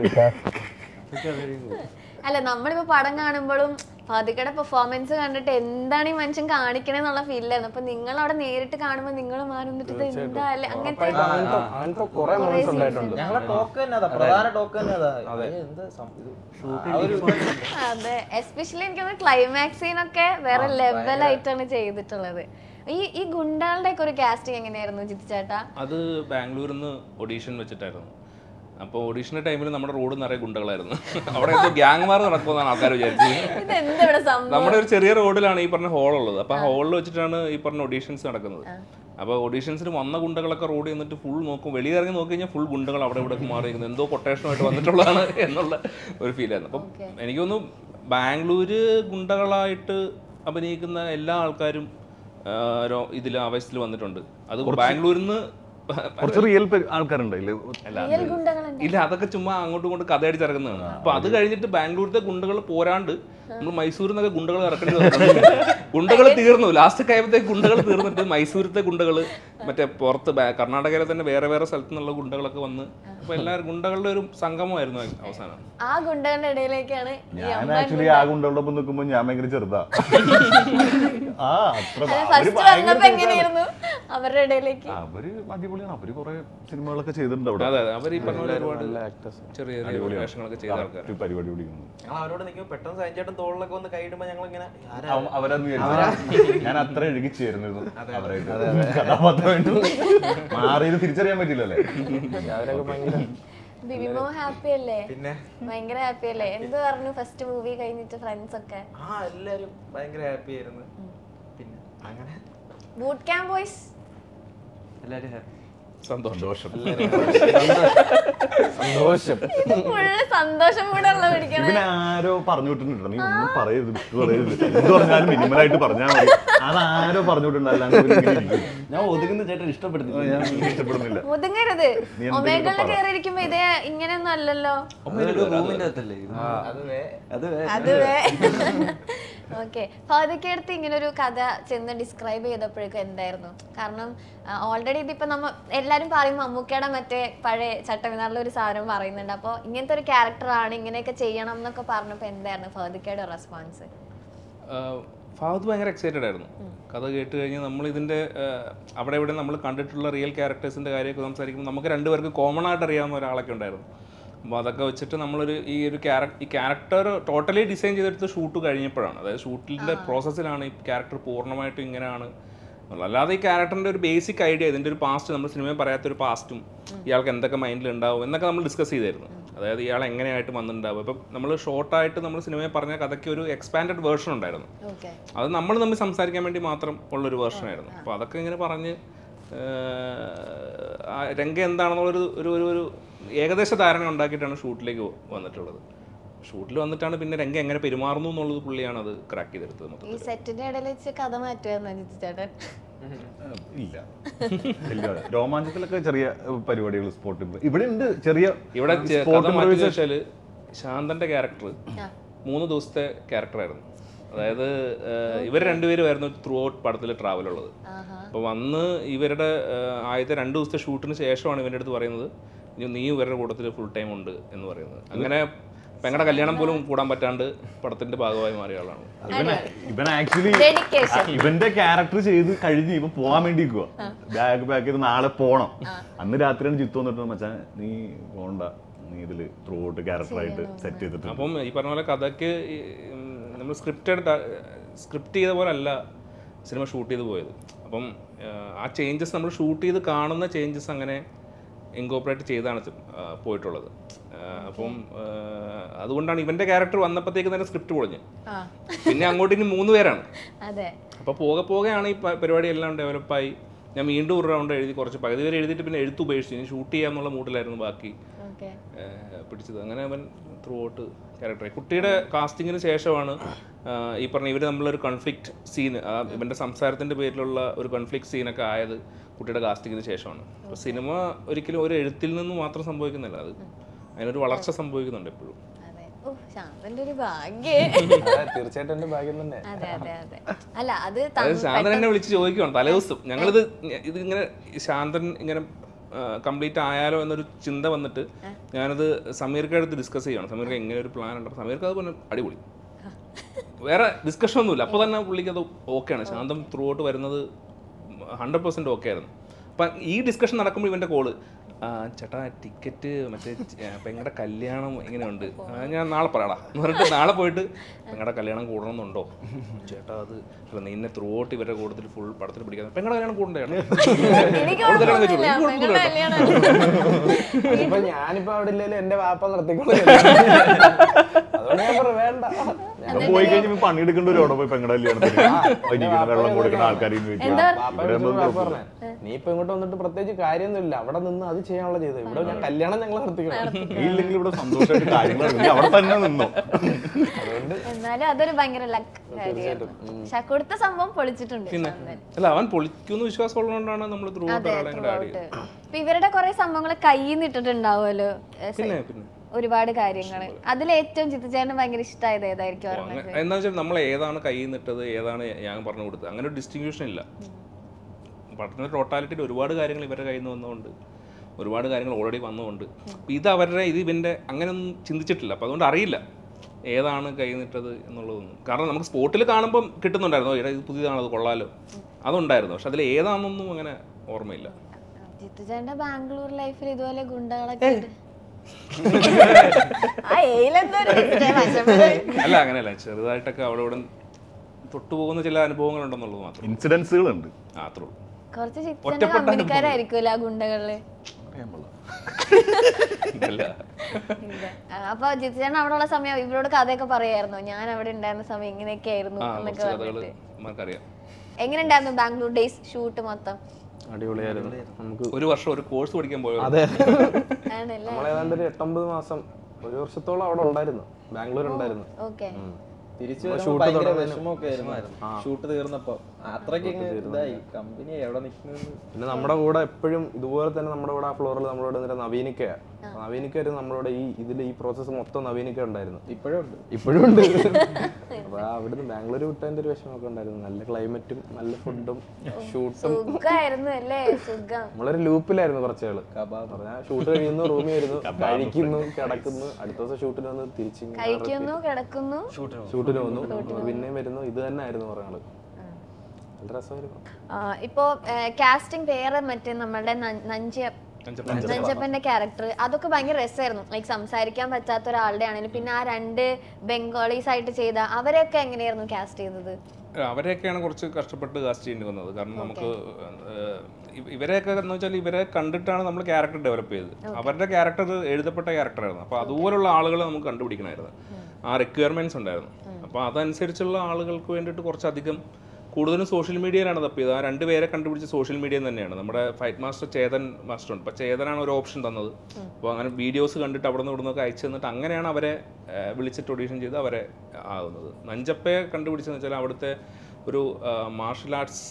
അല്ല നമ്മളിപ്പോ പടം കാണുമ്പോഴും ഫാദിക്കയുടെ പെർഫോമൻസ് കണ്ടിട്ട് എന്താണ് ഈ മനുഷ്യൻ കാണിക്കണെന്നുള്ള ഫീലായിരുന്നു അപ്പൊ നിങ്ങൾ അവിടെ നേരിട്ട് കാണുമ്പോ നിങ്ങൾ മാറുന്നിട്ട് ഇത് എന്താ അല്ലെ അങ്ങനത്തെ അങ്ങനത്തെ അങ്ങനത്തെ കുറെ മൊമെന്റ്സ് ഉണ്ടായിട്ടുണ്ട് ഞങ്ങളെ ടോക്ക് തന്നെ അതാ പ്രധാന ടോക്ക് തന്നെ അതാ ഇത് എന്ത് സം- ഇത് ആ ഒരു അതെ എസ്പെഷ്യലി എനിക്ക് ക്ലൈമാക്സ് സീനൊക്കെ വേറെ ലെവലായിട്ടാണ് ചെയ്തിട്ടുള്ളത് ഈ ഈ ഗുണ്ടകളുടെ ഒക്കെ ഒരു കാസ്റ്റിംഗ് എങ്ങനെയായിരുന്നു ജിത്തു ചേട്ടാ അത് ബാംഗ്ലൂരിൽ നിന്ന് ഓഡീഷൻ വെച്ചിട്ടായിരുന്നു അപ്പോൾ ഓഡീഷൻ്റെ ടൈമിൽ നമ്മുടെ റോഡ് നിറയെ ഗുണ്ടകളായിരുന്നു അവിടെ എന്തോ ഗ്യാങ് മാർ നടക്കുമെന്നാണ് ആൾക്കാർ വിചാരിച്ചത് ഇത് എന്താ ഇവിടെ സംഭവം നമ്മുടെ ഒരു ചെറിയ റോഡിലാണ് ഈ പറഞ്ഞ ഹോൾ ഉള്ളത് അപ്പോൾ ആ ഹോളിൽ വെച്ചിട്ടാണ് ഈ പറഞ്ഞ ഓഡീഷൻസ് നടക്കുന്നത് അപ്പോൾ ഓഡീഷൻസിന് വന്ന ഗുണ്ടകളൊക്കെ റോഡിൽ നിന്നിട്ട് ഫുൾ നോക്കും വെളിയിൽ ഇറങ്ങി നോക്കി കഴിഞ്ഞാൽ ഫുൾ ഗുണ്ടകൾ അവിടെ ഇവിടെ മാറിയിരിക്കുന്നത് എന്തോ കൊട്ടേഷനുമായിട്ട് വന്നിട്ടുള്ളതാണ് എന്നുള്ള ഒരു ഫീലായിരുന്നു അപ്പം എനിക്ക് തോന്നുന്നു ബാംഗ്ലൂര് ഗുണ്ടകളായിട്ട് അഭിനയിക്കുന്ന എല്ലാ ആൾക്കാരും ഇതിൽ ആവേശത്തിൽ വന്നിട്ടുണ്ട് അത് ബാംഗ്ലൂരിൽ നിന്ന് കുറച്ച് റിയൽ ആൾക്കാരുണ്ട് ഇതില് റിയൽ ഗുണ്ടകളുണ്ട് ഇല്ല അതൊക്കെ ചുമ്മാ അങ്ങോട്ടും ഇങ്ങോട്ടും കഥയടിച്ച് ഇറങ്ങുന്നതാണ് അപ്പൊ അത് കഴിഞ്ഞിട്ട് ബാംഗ്ലൂരിലത്തെ ഗുണ്ടകൾ പോരാണ്ട് നമ്മൾ മൈസൂരിൽ നിന്നൊക്കെ ഗുണ്ടകൾ ഇറക്കേണ്ടി വന്നു ഗുണ്ടകൾ തീർന്നു ലാസ്റ്റ് കഴിയുമ്പോഴത്തേക്ക് ഗുണ്ടകൾ തീർന്നിട്ട് മൈസൂരത്തെ ഗുണ്ടകൾ മറ്റേ പുറത്ത് ബാ- കർണാടകയിലെ തന്നെ വേറെ വേറെ സ്ഥലത്തു നിന്നുള്ള ഗുണ്ടകളൊക്കെ വന്ന് അപ്പൊ എല്ലാവരും ഗുണ്ടകളുടെ ഒരു സംഗമമായിരുന്നു അവസാനം ആ ഗുണ്ടകളുടെ ഇടയിലേക്കാണ് ഈ ഞാൻ അമ്മാൻ ആക്ച്വലി ആ ഗുണ്ടകളുടെ ഒപ്പം നിൽക്കുമ്പോൾ ഞാൻ ഭയങ്കര ചെറുതാ ആ അത്ര അവര് ഫസ്റ്റ് ഭയങ്കര വന്നപ്പോ എങ്ങനെയായിരുന്നു അവരുടെ ഇടയിലേക്ക് അവര് അടിപൊളിയാണ് അവര് കുറെ സിനിമകളൊക്കെ ചെയ്തിട്ടുണ്ട് അവിടെ അതെ അതെ അവർ ഈ പറഞ്ഞ പോലെ ഒരുപാട് നല്ല ആക്ടേഴ്സ് ചെറിയ ചെറിയ വേഷങ്ങളൊക്കെ ചെയ്ത ആൾക്കാർ ഒരു പരിപാടി പിടിക്കുന്നു ഞങ്ങൾ അവരോട് നിൽക്കുമ്പോൾ പെട്ടെന്ന് സൈൻചേട്ടൻ തോളിലൊക്കെ വന്ന് കൈയിടുമ്പോൾ ഞങ്ങൾ ഇങ്ങനെ അവ- അവരന്ന് വിചാരിച്ചു. ഞാൻ അത്ര എഴുകി ചേർന്നിരുന്നു അവരായിട്ട് കഥാപാത്രമായിട്ട് മാറിയത് തിരിച്ചറിയാൻ പറ്റില്ലല്ലേ അവരൊക്കെ ഭയങ്കര ബിബിമോ ഹാപ്പി അല്ലേ പിന്നെ ഭയങ്കര ഹാപ്പി അല്ലേ എന്ത് പറഞ്ഞു ഫസ്റ്റ് മൂവി കഴിഞ്ഞിട്ട് ഫ്രണ്ട്സ് ഒക്കെ ആ എല്ലാരും ഭയങ്കര ഹാപ്പി ആയിരുന്നു പിന്നെ അങ്ങനെ ബൂട്ട് ക്യാമ്പ് ബോയ്സ് എല്ലാവരും happy. സന്തോഷം സന്തോഷം ഫുള്ള് സന്തോഷം കൂടെ ഉള്ള പിടിക്കണം ഇവനെ ആരോ പറഞ്ഞു വിട്ടിട്ടുണ്ട് നീ ഒന്നും പറയരുത് വിട്ടു പറയരുത് എന്ത് പറഞ്ഞാലും മിനിമലായിട്ട് പറഞ്ഞാൽ മതി അതാരോ പറഞ്ഞു വിട്ടിട്ടുണ്ട് അല്ലാണ്ട് ഇവൻ ഇങ്ങനെ ഇരിക്കും. ഞാൻ ഒതുങ്ങുന്ന ചേട്ടൻ ഇഷ്ടപ്പെടുന്നില്ല ഞാൻ ഇഷ്ടപ്പെടുന്നില്ല ഒതുങ്ങരുത് നീ എന്തെങ്കിലും ഒമേഗളിൽ പറ. കയറിയിരിക്കുമ്പോ ഇതേ ഇങ്ങനെയൊന്നും അല്ലല്ലോ റൂമിന്റെ അകത്തല്ലേ ഇത്? അത് വേ- അത് ഓക്കെ ഫാദിക്ക് അടുത്ത് ഇങ്ങനെ ഒരു കഥ ചെന്ന് ഡിസ്ക്രൈബ് ചെയ്തപ്പോഴേക്കും എന്തായിരുന്നു കാരണം ഓൾറെഡി ഇതിപ്പോ നമ്മ എല്ലാരും പറയും മമ്മൂക്കയുടെ മറ്റേ പഴയ ചട്ടമിനാറിലെ ഒരു സാധനം പറയുന്നുണ്ട് അപ്പോൾ ഇങ്ങനത്തെ ഒരു ക്യാരക്ടറാണ് ഇങ്ങനെയൊക്കെ ചെയ്യണം എന്നൊക്കെ പറഞ്ഞപ്പോൾ എന്തായിരുന്നു ഫാദിക്കയുടെ റെസ്പോൺസ് ഫാദ് ഭയങ്കര എക്സൈറ്റഡ് ആയിരുന്നു കഥ കേട്ട് കഴിഞ്ഞ് നമ്മൾ ഇതിന്റെ അവിടെ ഇവിടെ നമ്മൾ കണ്ടിട്ടുള്ള റിയൽ ക്യാരക്ടേഴ്സിന്റെ കാര്യമൊക്കെ സംസാരിക്കുമ്പോൾ നമുക്ക് രണ്ടുപേർക്ക് കോമൺ ആയിട്ട് അറിയാവുന്ന ഒരാളൊക്കെ ഉണ്ടായിരുന്നു അപ്പോൾ അതൊക്കെ വെച്ചിട്ട് നമ്മളൊരു ഈ ഒരു ക്യാരക്ടർ ഈ ക്യാരക്ടർ ടോട്ടലി ഡിസൈൻ ചെയ്തെടുത്ത് ഷൂട്ട് കഴിഞ്ഞപ്പോഴാണ് അതായത് ഷൂട്ടിൻ്റെ പ്രോസസ്സിലാണ് ഈ ക്യാരക്ടർ പൂർണ്ണമായിട്ടും ഇങ്ങനെയാണ് എന്നുള്ളത്. അല്ലാതെ ഈ ക്യാരക്ടറിന്റെ ഒരു ബേസിക് ഐഡിയ ഇതിന്റെ ഒരു പാസ്റ്റ് നമ്മൾ സിനിമയിൽ പറയാത്തൊരു പാസ്റ്റും ഇയാൾക്ക് എന്തൊക്കെ മൈൻഡിൽ ഉണ്ടാവും എന്നൊക്കെ നമ്മൾ ഡിസ്കസ് ചെയ്തായിരുന്നു അതായത് ഇയാൾ എങ്ങനെയായിട്ട് വന്നിട്ടുണ്ടാവും ഇപ്പം നമ്മൾ ഷോർട്ടായിട്ട് നമ്മൾ സിനിമയിൽ പറഞ്ഞ കഥയ്ക്ക് ഒരു എക്സ്പാൻഡഡ് വേർഷൻ ഉണ്ടായിരുന്നു ഓക്കെ അത് നമ്മൾ തമ്മിൽ സംസാരിക്കാൻ വേണ്ടി മാത്രം ഉള്ളൊരു വേർഷനായിരുന്നു അപ്പോൾ അതൊക്കെ ഇങ്ങനെ പറഞ്ഞ് ആ രംഗം എന്താണെന്നുള്ളൊരു ഒരു ഒരു ഒരു ഏകദേശ ധാരണ ഉണ്ടാക്കിയിട്ടാണ് ഷൂട്ടിലേക്ക് വന്നിട്ടുള്ളത് ഷൂട്ടിൽ വന്നിട്ടാണ് പിന്നെ രംഗം എങ്ങനെ പെരുമാറുന്നു എന്നുള്ളത് പുള്ളിയാണ് അത് ക്രാക്ക് ചെയ്തെടുത്തത് മൊത്തത്തിൽ ഈ സെറ്റിന്റെ ഇടയിൽ വെച്ച് കഥ മാറ്റുമായിരുന്നു ജിത്തു ചേട്ടൻ ഇല്ല ഇല്ല. രോമാഞ്ചത്തിലൊക്കെ ചെറിയ പരിപാടികൾ സ്പോട്ട് ഇവിടെ ഉണ്ട് ചെറിയ ഇവിടെ ചെ- spot കഥ മാറ്റി improvisation. വെച്ചാൽ ശാന്തന്റെ ക്യാരക്ടർ മൂന്ന് ദിവസത്തെ ക്യാരക്ടറായിരുന്നു അതായത് ഇവർ രണ്ടുപേരുമായിരുന്നു ത്രൂ ഔട്ട് പടത്തിൽ ട്രാവൽ ഉള്ളത് അപ്പോൾ വന്ന് ഇവരുടെ ഏഹ്, ആദ്യത്തെ രണ്ട് ദിവസത്തെ ഷൂട്ടിന് ശേഷമാണ് ഇവൻ്റെ അടുത്ത് പറയുന്നത് ഇനി നീ ഇവരുടെ കൂട്ടത്തിൽ ഫുൾ ടൈം ഉണ്ട് എന്ന് പറയുന്നത് അങ്ങനെ പെങ്ങളുടെ കല്യാണം പോലും കൂടാൻ പറ്റാണ്ട് പടത്തിന്റെ ഭാഗമായി മാറിയ ആളാണ് ഇവൻ ഇവൻ ആക്ച്വലി Dedication. ഇവന്റെ ക്യാരക്ടർ ചെയ്ത് കഴിഞ്ഞ് ഇവൻ പോവാൻ വേണ്ടി നിൽക്കുക ബാഗ് പാക്ക് ചെയ്ത് നാളെ പോണം അന്ന് രാത്രിയാണ് ചിത്തു വന്നിട്ട് മച്ചാൻ നീ പോണ്ട നീ ഇതില് ത്രൂ ഔട്ട് ക്യാരക്ടറായിട്ട് സെറ്റ് ചെയ്തിട്ടുണ്ട് അപ്പം ഈ പറഞ്ഞ പോലെ കഥയ്ക്ക് നമ്മൾ സ്ക്രിപ്റ്റഡ് സ്ക്രിപ്റ്റ് ചെയ്ത പോലെ അല്ല സിനിമ ഷൂട്ട് ചെയ്ത് പോയത് അപ്പം ഏഹ്, ആ ചേഞ്ചസ് നമ്മൾ ഷൂട്ട് ചെയ്ത് കാണുന്ന ചേഞ്ചസ് അങ്ങനെ ഇൻകോപ്പറേറ്റ് ചെയ്താണ് ചെ- ആ, പോയിട്ടുള്ളത് ഏഹ്, അപ്പം ഏഹ്, അതുകൊണ്ടാണ് ഇവന്റെ ക്യാരക്ടർ വന്നപ്പോഴത്തേക്ക് തന്നെ സ്ക്രിപ്റ്റ് പൊളിഞ്ഞ് ആ പിന്നെ അങ്ങോട്ട് ഇനി മൂന്ന് പേരാണ് അതെ അപ്പോൾ പോകെ പോകെയാണ് ഈ പ- പരിപാടി എല്ലാം ഡെവലപ്പായി ഞാൻ വീണ്ടും ഒരു റൗണ്ട് എഴുതി കുറച്ച് പകുതി വരെ എഴുതിയിട്ട് പിന്നെ എഴുത്ത് ഉപേക്ഷിച്ചു ഇനി ഷൂട്ട് ചെയ്യാന്നുള്ള മൂഡിലായിരുന്നു ബാക്കി ഓക്കെ ഏഹ് പിടിച്ചത് അങ്ങനെ അവൻ ത്രൂ ഔട്ട് ക്യാരക്ടറായി കുട്ടിയുടെ കാസ്റ്റിങ്ങിന് ശേഷമാണ് ആഹ് ഈ പറഞ്ഞ ഇവർ നമ്മളൊരു കൺഫ്ലിക്റ്റ് സീൻ ഇവൻ്റെ സംസാരത്തിൻ്റെ പേരിലുള്ള ഒരു കൺഫ്ലിക്റ്റ് സീനൊക്കെ ആയത് കുട്ടിയുടെ കാസ്റ്റിങ്ങിന് ശേഷമാണ് അപ്പോൾ സിനിമ ഒരിക്കലും ഒരു എഴുത്തിൽ നിന്ന് മാത്രം സംഭവിക്കുന്നില്ല അത് അതിനൊരു വളർച്ച സംഭവിക്കുന്നുണ്ട് എപ്പോഴും അതെ ഓ ശാന്തന്റെ ഒരു ഭാഗ്യം അതെ, തീർച്ചയായിട്ടും എന്റെ ഭാഗ്യം തന്നെ അതെ അതെ അതെ അല്ല അത് അതായത് തന്ന് ശാന്തൻ എന്നെ വിളിച്ച് ചോദിക്കുകയാണ് തലേദിവസം ഞങ്ങളിത് ഞ- ഇത് ഇങ്ങനെ ശാന്തൻ ഇങ്ങനെ കംപ്ലീറ്റ് ആയാലോ എന്നൊരു ചിന്ത വന്നിട്ട് ഞാനത് സമീർക്ക് അടുത്ത് ഡിസ്കസ് ചെയ്യണം സമീർക്ക് ഇങ്ങനെ ഒരു പ്ലാൻ ഉണ്ട് സമീർക്ക് അത് പറഞ്ഞു അടിപൊളി വേറെ ഡിസ്കഷൻ ഒന്നുമില്ല അപ്പോൾ തന്നെ പുള്ളിക്ക് അത് ഓക്കെയാണ് ശാന്തം ത്രൂ ഔട്ട് വരുന്നത് ഹൺഡ്രഡ് പെർസെൻറ്റ് ഓക്കെ ആയിരുന്നു അപ്പം ഈ ഡിസ്കഷൻ നടക്കുമ്പോൾ ഇവൻ്റെ കോള് ചേട്ടാ ടിക്കറ്റ് മറ്റേ പെങ്ങളുടെ കല്യാണം ഇങ്ങനെയുണ്ട് ആ, ഞാൻ നാളെ പറയടാ എന്ന് പറഞ്ഞിട്ട് നാളെ പോയിട്ട് പെങ്ങളുടെ കല്യാണം കൂടണമെന്നുണ്ടോ ചേട്ടാ അത് അല്ല നിന്നെ ത്രൂ ഔട്ട് ഇവരുടെ കൂട്ടത്തിൽ ഫുൾ പടത്തിൽ പിടിക്കാൻ പെങ്ങളുടെ കല്യാണം കൂടണ്ടേയാണ് എനിക്ക് കുഴപ്പമൊന്നുമില്ല പെങ്ങളുടെ കല്യാണം ഇപ്പൊ ഞാനിപ്പോ അവിടെ ഇല്ലല്ലോ എന്റെ വാപ്പ നടത്തിക്കോളൂ അതുകൊണ്ട് ഞാൻ പറഞ്ഞു വേണ്ട ഇവൻ പോയി കഴിഞ്ഞ് പണിയെടുക്കേണ്ട ഒരു അവിടെ പോയി പെങ്ങളുടെ കല്യാണത്തിന് വൈകിട്ട് വെള്ളം കൊടുക്കുന്ന ആൾക്കാരെയും എന്താ വാപ്പ വിളിച്ചപ്പോ വാപ്പ പറഞ്ഞേ നീ ഇപ്പൊ ഇങ്ങോട്ട് വന്നിട്ട് പ്രത്യേകിച്ച് കാര്യമൊന്നുമില്ല അവിടെ നിന്ന് അത് ചെയ്യാനുള്ള ചെയ്തത് ഇവിടെ ഞാൻ കല്യാണം ഞങ്ങൾ നടത്തിക്കണം ഇല്ലെങ്കിൽ ഇവിടെ സന്തോഷമായിട്ട് കാര്യങ്ങൾ നടക്കും. നീ അവിടെ തന്നെ നിന്നോ എന്നാലും അതൊരു ഭയങ്കര ലക്ക് കാര്യമായിരുന്നു പക്ഷെ കൊടുത്ത സംഭവം പൊളിച്ചിട്ടുണ്ട് ശാന്തൻ. അല്ല അവൻ പൊളിക്കുമെന്ന് വിശ്വാസമുള്ളതുകൊണ്ടാണ് നമ്മൾ ത്രൂ ഔട്ട് അതെ ഒരാളെ കൂടെ ആഡ് ചെയ്തത് throughout. ഇപ്പൊ ഇവരുടെ കുറെ സംഭവങ്ങൾ കയ്യിൽ നിന്ന് ഇട്ടിട്ടുണ്ടാവുമല്ലോ ഏ, പിന്നെ പിന്നെ ഒരുപാട് കാര്യങ്ങൾ അതിൽ ഏറ്റവും ചിത്തച്ചേട്ടന് ഭയങ്കര ഇഷ്ടമായത് ഏതായിരിക്കും ഓ, ഓർമ്മ അങ്ങ- എന്താ വെച്ചാൽ നമ്മൾ ഏതാണ് കയ്യിൽ നിട്ടത് ഏതാണ് ഞാൻ പറഞ്ഞു കൊടുത്തത് അങ്ങനെ ഒരു ഡിസ്റ്റിങ്ഷൻ ഇല്ല പടത്തിന്റെ ടോട്ടാലിറ്റിയിൽ ഒരുപാട് കാര്യങ്ങൾ ഇവരുടെ കയ്യിൽ നിന്ന് വന്നുകൊണ്ട് ഒരുപാട് കാര്യങ്ങൾ ഓൾറെഡി വന്നുകൊണ്ട് അപ്പൊ ഇത് അവരുടെ ഇത് ഇവന്റെ അങ്ങനെയൊന്നും ചിന്തിച്ചിട്ടില്ല അപ്പൊ അതുകൊണ്ട് അറിയില്ല ഏതാണ് കയ്യിൽ നിട്ടത് എന്നുള്ളതൊന്നും കാരണം നമുക്ക് സ്പോട്ടിൽ കാണുമ്പം കിട്ടുന്നുണ്ടായിരുന്നു "ഓ, എടാ ഇത് പുതിയതാണ് അത് കൊള്ളാലോ അതുണ്ടായിരുന്നു പക്ഷെ അതിൽ ഏതാണെന്നൊന്നും അങ്ങനെ ഓർമ്മയില്ല ജിത്തുചേട്ടന്റെ ബാംഗ്ലൂർ ലൈഫിൽ ഇതുപോലെ ഗുണ്ടകളൊക്കെ ഉണ്ട്. ആ ഏലെന്തോ ഒരു വിഷമം. അല്ല അങ്ങനെയല്ല ചെറുതായിട്ടൊക്കെ അവിടെ ഇവിടെ തൊട്ടുപോകുന്ന ചില അനുഭവങ്ങൾ ഉണ്ടെന്നുള്ളത് മാത്രം ഇൻസിഡൻസുകളുണ്ട് ആ അത്രേ ഉള്ളൂ കുറച്ച് ചിത്തന്റെ ഒറ്റപ്പെട്ട കമ്പനിക്കാരായിരിക്കുമല്ലോ ആ ഗുണ്ടകളില് ഇല്ല ഇല്ല. ആ, അപ്പൊ ജിത്തുചേട്ടൻ അവിടെ ഉള്ള സമയം ഇവരോട് കഥയൊക്കെ പറയായിരുന്നു ഞാൻ അവിടെ ഉണ്ടായിരുന്ന സമയം ഇങ്ങനെയൊക്കെ ആയിരുന്നു ആ എന്നൊക്കെ കുറച്ച് കഥകൾ പറഞ്ഞിട്ട് നമുക്കറിയാം എങ്ങനെ ഉണ്ടായിരുന്നു ബാംഗ്ലൂർ ഡേയ്സ് ഷൂട്ട് മൊത്തം അടിപൊളിയായിരുന്നു നമുക്ക് ഒരു വർഷം ഒരു കോഴ്സ് പഠിക്കാൻ പോയത് അതെ ആണല്ലേ നമ്മൾ ഏതാണ്ട് ഒരു എട്ടൊമ്പത് മാസം ഒരു വർഷത്തോളം അവിടെ ഉണ്ടായിരുന്നു ബാംഗ്ലൂർ ഉണ്ടായിരുന്നു ഓക്കെ തിരിച്ചു നമ്മള് വരുമ്പോ shoot ഭയങ്കര തുടങ്ങുന്നതിന് വിഷമമൊക്കെ ആയിരുന്നു ഷൂട്ട് തീർന്നപ്പോ അത്രയ്ക്ക് ഇതായി കമ്പനി എവിടെ നിൽക്കുന്നു പിന്നെ നമ്മുടെ കൂടെ എപ്പോഴും ഇതുപോലെ തന്നെ നമ്മുടെ കൂടെ ആ ഫ്ലോറിൽ നമ്മളോട് നിന്നിട്ട് നവീനിക്കയാണ് നവീനിക്കായിരുന്നു നമ്മളോട് ഈ ഇതിൽ ഈ പ്രോസസ്സ് മൊത്തം നവീനിക്ക ഉണ്ടായിരുന്നു ഇപ്പോഴും ഉണ്ട് ഇപ്പോഴും ഉണ്ട് അപ്പൊ അവിടുന്ന് ബാംഗ്ലൂർ വിട്ടതിന്റെ ഒരു വിഷമമൊക്കെ ഉണ്ടായിരുന്നു നല്ല ക്ലൈമറ്റും നല്ല ഫുഡും ഷൂട്ടും സുഖായിരുന്നു അല്ലേ സുഖം നമ്മളൊരു ലൂപ്പിലായിരുന്നു കുറച്ചാള് പറഞ്ഞാൽ ഷൂട്ട് കഴിയുന്നു റൂമിൽ വരുന്നു കഴിക്കുന്നു കിടക്കുന്നു അടുത്ത ദിവസം ഷൂട്ടിന് വന്ന് തിരിച്ചു കഴിക്കുന്നു കിടക്കുന്നു ഷൂട്ടിന് വന്നു പിന്നെയും വരുന്നു ഇത് തന്നെ ആയിരുന്നു കുറെ ആള് നല്ല രസമായിരുന്നു ആ, ഇപ്പോ കാസ്റ്റിംഗ് വേറെ മറ്റേ നമ്മളുടെ ന- നഞ്ചിയ നഞ്ചപ്പന്റെ ക്യാരക്ടർ അതൊക്കെ ഭയങ്കര രസമായിരുന്നു ലൈക്ക് സംസാരിക്കാൻ പറ്റാത്ത ഒരാളുടെ ആണെങ്കിലും പിന്നെ ആ രണ്ട് ബംഗാളീസ് ആയിട്ട് ചെയ്ത അവരെയൊക്കെ എങ്ങനെയായിരുന്നു കാസ്റ്റ് ചെയ്തത് അവരെയൊക്കെയാണ് കുറച്ച് കഷ്ടപ്പെട്ട് കാസ്റ്റ് ചെയ്യേണ്ടി വന്നത് കാരണം നമുക്ക് ഏഹ്, ഇവ- ഇവരെയൊക്കെ എന്ന് വെച്ചാൽ ഇവരെ കണ്ടിട്ടാണ് നമ്മൾ ക്യാരക്ടർ ഡെവലപ്പ് ചെയ്തത് അവരുടെ ക്യാരക്ടർ എഴുതപ്പെട്ട ക്യാരക്ടറായിരുന്നു അപ്പോൾ അതുപോലുള്ള ആളുകളെ നമുക്ക് കണ്ടുപിടിക്കണമായിരുന്നു ആ റിക്വയർമെന്റ്സ് ഉണ്ടായിരുന്നു അപ്പോൾ അതനുസരിച്ചുള്ള ആളുകൾക്ക് വേണ്ടിയിട്ട് കുറച്ചധികം കൂടുതലും സോഷ്യൽ മീഡിയയിലാണ് തപ്പിയത് ആ രണ്ട് പേരെ കണ്ടുപിടിച്ച സോഷ്യൽ മീഡിയയിൽ തന്നെയാണ് നമ്മുടെ ഫൈറ്റ് മാസ്റ്റർ ചേതൻ മാസ്റ്റർ ഉണ്ട് അപ്പോൾ ചേതനാണ് ഒരു ഓപ്ഷൻ തന്നത് അപ്പോൾ അങ്ങനെ വീഡിയോസ് കണ്ടിട്ട് അവിടെ നിന്ന് ഇവിടെ നിന്നൊക്കെ അയച്ചു തന്നിട്ട് അങ്ങനെയാണ് അവരെ ഏഹ്, വിളിച്ചിട്ട് ഓഡീഷൻ ചെയ്ത് അവരെ ആകുന്നത് നഞ്ചപ്പയെ കണ്ടുപിടിച്ചെന്ന് വെച്ചാൽ അവിടുത്തെ ഒരു മാർഷൽ ആർട്സ്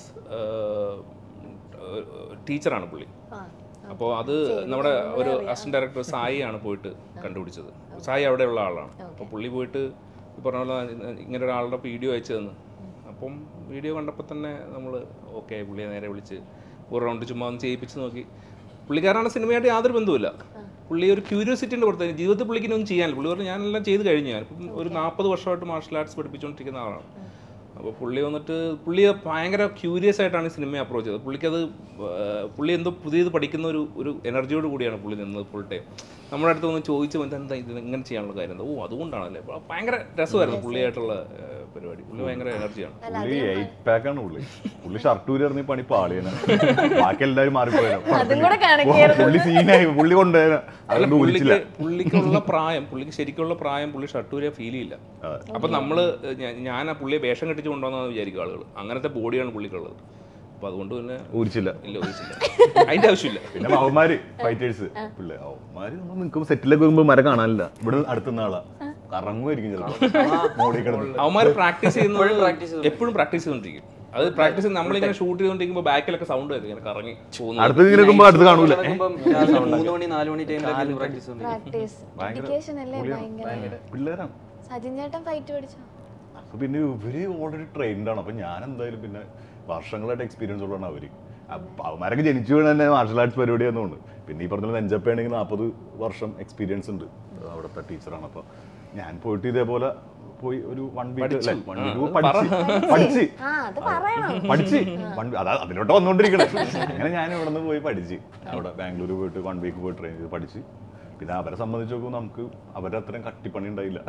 ടീച്ചറാണ് പുള്ളി അപ്പോൾ അത് നമ്മുടെ ഒരു അസിസ്റ്റന്റ് ഡയറക്ടർ സായി ആണ് പോയിട്ട് കണ്ടുപിടിച്ചത് സായി അവിടെയുള്ള ആളാണ് അപ്പോൾ പുള്ളി പോയിട്ട് ഈ പറഞ്ഞ പോലെ ഇങ്ങനെ ഒരാളുടെ വീഡിയോ അയച്ചു തന്നു അപ്പം വീഡിയോ കണ്ടപ്പോൾ തന്നെ നമ്മൾ ഓക്കെ പുള്ളിയെ നേരെ വിളിച്ച് ഒരു റൗണ്ട് ചുമ്മാ ഒന്ന് ചെയ്യിപ്പിച്ച് നോക്കി പുള്ളിക്കാരനാണ് സിനിമയായിട്ട് യാതൊരു ബന്ധവുമില്ല പുള്ളി ഒരു ക്യൂരിയോസിറ്റിൻ്റെ കൊടുത്തത് ജീവിതത്തിൽ പുള്ളിക്ക് ഒന്നും ചെയ്യാനില്ല പുള്ളി പറഞ്ഞു ഞാനെല്ലാം ചെയ്ത് കഴിഞ്ഞു ഞാൻ ഇപ്പം ഒരു നാൽപ്പത് വർഷമായിട്ട് മാർഷൽ ആർട്സ് പഠിപ്പിച്ചുകൊണ്ടിരിക്കുന്ന ആളാണ് അപ്പോൾ പുള്ളി വന്നിട്ട് പുള്ളി ഭയങ്കര ക്യൂരിയസ് ആയിട്ടാണ് ഈ സിനിമയെ അപ്രോച്ച് ചെയ്തത് പുള്ളിക്കത് ആ, പുള്ളി എന്തോ പുതിയത് പഠിക്കുന്ന ഒരു ഒരു എനർജിയോട് കൂടിയാണ് പുള്ളി നിന്നത് ഫുൾ ടൈം നമ്മുടെ അടുത്ത് വന്ന് ചോദിച്ചു വന്നിട്ട് എന്താ ഇത് ഇങ്ങനെ ചെയ്യാനുള്ള കാര്യം എന്താ ഓ അതുകൊണ്ടാണല്ലേ അപ്പോൾ ഭയങ്കര രസമായിരുന്നു പുള്ളിയായിട്ടുള്ള ആ, പരിപാടി പുള്ളി ഭയങ്കര എനർജിയാണ് പുള്ളി എയ്റ്റ് പാക്ക് ആണ് പുള്ളി പുള്ളി ഷർട്ട് ഊരി പണി പാളിയാണ് ബാക്കി എല്ലാവരും അതും കൂടെ മാറിപ്പോയാലും കാണിക്കായിരുന്നു. പുള്ളി സീനായി പുള്ളി കൊണ്ടുപോയ അല്ല അതുകൊണ്ട് വിളിച്ചില്ല പുള്ളിക്ക് പുള്ളിക്കുള്ള പ്രായം പുള്ളിക്ക് ശരിക്കുള്ള പ്രായം പുള്ളി ഷട്ടൂരിയ ഫീൽ ചെയ്യില്ല അപ്പൊ നമ്മള് ഞാ- ഞാൻ ആ പുള്ളിയെ വേഷം കെട്ടിച്ച് കൊണ്ടുവന്നാന്ന് വിചാരിക്കും ആളുകൾ അങ്ങനത്തെ ബോഡിയാണ് പുള്ളിക്കുള്ളത് അപ്പൊ അതുകൊണ്ട് പിന്നെ ഊരിച്ചില്ല ഇല്ല ഒഴിച്ചില്ല അതിന്റെ ആവശ്യമില്ല പിന്നെ അവന്മാര് ഫൈറ്റേഴ്സ് പിള്ളേ അവന്മാര് നമ്മൾ നിൽക്കുമ്പോ സെറ്റിലൊക്കെ വരുമ്പോ മരം കാണാനില്ല ഇവിടെ അടുത്തുന്ന ആളാ കറങ്ങുമായിരിക്കും ചിലപ്പോ മോടി കിടന്ന് അവന്മാർ പ്രാക്ടീസ് practice ചെയ്യുന്നത് എപ്പോഴും പ്രാക്ടീസ് ചെയ്തോണ്ടിരിക്കും അത് പ്രാക്ടീസ് നമ്മളിങ്ങനെ ഷൂട്ട് ചെയ്തോണ്ടിരിക്കുമ്പോൾ ബാക്കിലൊക്കെ സൗണ്ട് വരും ഇങ്ങനെ കറങ്ങി പോകുന്നു അടുത്ത് ഇങ്ങനെ നിൽക്കുമ്പോ അടുത്ത് കാണൂല നടക്കുമ്പം രാവിലെ മൂന്ന് മണി നാല് മണി ടൈമിലൊക്കെ പ്രാക്ടീസ് പ്രാക്ടീസ് ഡെഡിക്കേഷൻ അല്ലേ ഭയങ്കര പിള്ളേരാണ് സജിൻ ചേട്ടൻ ഫൈറ്റ് പഠിച്ചോ അപ്പൊ പിന്നെ ഇവര് ഓൾറെഡി ട്രെയിൻഡ് ആണ് അപ്പൊ ഞാൻ എന്തായാലും പിന്നെ വർഷങ്ങളായിട്ട് എക്സ്പീരിയൻസ് ഉള്ളതാണ് അവര് അപ്പൊ അവന്മാരൊക്കെ ജനിച്ചു വീണ തന്നെ മാർഷൽ ആർട്സ് പരിപാടി ആയതുകൊണ്ട് പിന്നെ ഈ പറഞ്ഞ നെഞ്ചപ്പയാണെങ്കിൽ നാൽപ്പത് വർഷം എക്സ്പീരിയൻസ് ഉണ്ട് അവിടുത്തെ ടീച്ചറാണ് അപ്പൊ ഞാൻ പോയിട്ട് ഇതേപോലെ പോയി ഒരു വൺ വീക്ക് അല്ലേ വൺ വീക്ക് പഠിച്ച് പഠിച്ച് ആ അത് പറയണം പഠിച്ച് വൺ- അതാ അതിലോട്ട് വന്നുകൊണ്ടിരിക്കണേ അങ്ങനെ ഞാൻ ഇവിടെ നിന്ന് പോയി പഠിച്ച് അവിടെ ബാംഗ്ലൂർ പോയിട്ട് വൺ വീക്ക് പോയി ട്രെയിൻ ചെയ്ത് പഠിച്ച് പിന്നെ അവരെ സംബന്ധിച്ച് നോക്കുമ്പോൾ നമുക്ക് അവരെ അത്രയും കട്ടിപ്പണി ഉണ്ടായില്ല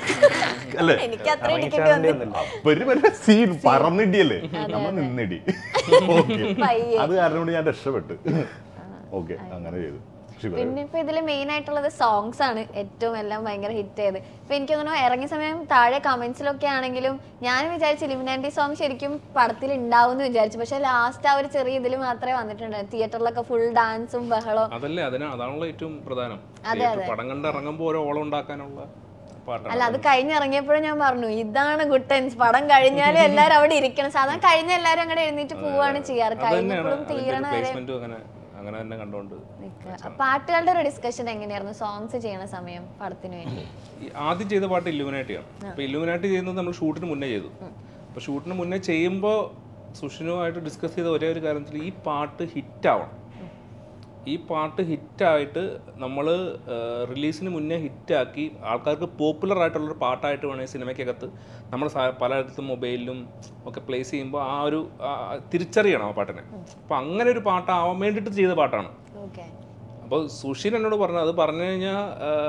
അല്ലേ എനിക്ക് അത്ര ഇടിക്കേണ്ടി വന്നു അപ്പൊ ഒരു വലിയ സീൻ പറന്നിടിയല്ലേ നമ്മൾ നിന്നിടി ഓക്കെ പയ്യെ. അത് കാരണം കൊണ്ട് ഞാൻ രക്ഷപ്പെട്ട് ഓക്കെ അങ്ങനെ ചെയ്തു ശിവ പിന്നെ ഇപ്പൊ ഇതില് മെയിൻ ആയിട്ടുള്ളത് സോങ്സ് ആണ് ഏറ്റവും എല്ലാം ഭയങ്കര ഹിറ്റ് ചെയ്ത് ഇപ്പൊ എനിക്ക് തോന്നുന്നു ഇറങ്ങിയ സമയം താഴെ കമന്റ്സിലൊക്കെ ആണെങ്കിലും ഞാൻ വിചാരിച്ചു ഇലിമിനാൻറ്റി സോങ് ശരിക്കും പടത്തിൽ ഉണ്ടാവും എന്ന് വിചാരിച്ചു പക്ഷെ ലാസ്റ്റ് ആ ഒരു ചെറിയ ഇതിൽ മാത്രമേ വന്നിട്ടുണ്ടായിരുന്നു തിയേറ്ററിലൊക്കെ ഫുൾ ഡാൻസും ബഹളവും അതല്ലേ അതിന് അതാണല്ലോ ഏറ്റവും പ്രധാനം അതെ, Theatre അതെ. പടം കണ്ട് ഇറങ്ങുമ്പോൾ ഒരു ഓളം ഉണ്ടാക്കാനുള്ള പാട്ടാണ് അല്ല അത് കഴിഞ്ഞിറങ്ങിയപ്പോഴും ഞാൻ പറഞ്ഞു ഇതാണ് ഗുഡ് ടെൻസ് പടം കഴിഞ്ഞാലും എല്ലാരും അവിടെ ഇരിക്കണം സാധാരണ കഴിഞ്ഞ എല്ലാരും അങ്ങനെ എഴുന്നേറ്റ് പോവാണ് ചെയ്യാറ് അത് തന്നെയാണ് കഴിഞ്ഞപ്പോഴും അതിന്റെ തീരണ വരെ പ്ലേസ്മെന്റും അങ്ങനെ അങ്ങനെ തന്നെ കണ്ടുകൊണ്ട് നിൽക്കുക പാട്ടുകളുടെ ഒരു ഡിസ്കഷൻ എങ്ങനെയായിരുന്നു സോങ്സ് ചെയ്യണ സമയം പടത്തിന് വേണ്ടി ഈ ആദ്യം ചെയ്ത പാട്ട് ഇല്ലുമിനാറ്റിയാണ് അപ്പോൾ ഇല്ലുമിനാറ്റി ചെയ്യുന്നത് നമ്മൾ ഷൂട്ടിന് മുന്നേ ചെയ്തു അപ്പോൾ ഷൂട്ടിന് മുന്നേ ചെയ്യുമ്പോൾ സുഷിനുമായിട്ട് ഡിസ്കസ് ചെയ്ത ഒരേ ഒരു കാര്യം വെച്ചാൽ ഈ പാട്ട് ഹിറ്റാവണം ഈ പാട്ട് ഹിറ്റായിട്ട് നമ്മൾ റിലീസിന് മുന്നേ ഹിറ്റാക്കി ആൾക്കാർക്ക് പോപ്പുലർ ആയിട്ടുള്ളൊരു പാട്ടായിട്ട് വേണമെങ്കിൽ സിനിമയ്ക്കകത്ത് നമ്മൾ പലയിടത്തും മൊബൈലിലും ഒക്കെ പ്ലേസ് ചെയ്യുമ്പോൾ ആ ഒരു ആ, തിരിച്ചറിയണം ആ പാട്ടിനെ അപ്പോൾ അങ്ങനെ ഒരു പാട്ടാവാൻ വേണ്ടിയിട്ട് ചെയ്ത പാട്ടാണ് ഓക്കെ അപ്പോൾ സുഷിൻ എന്നോട് പറഞ്ഞു അത് പറഞ്ഞു കഴിഞ്ഞാൽ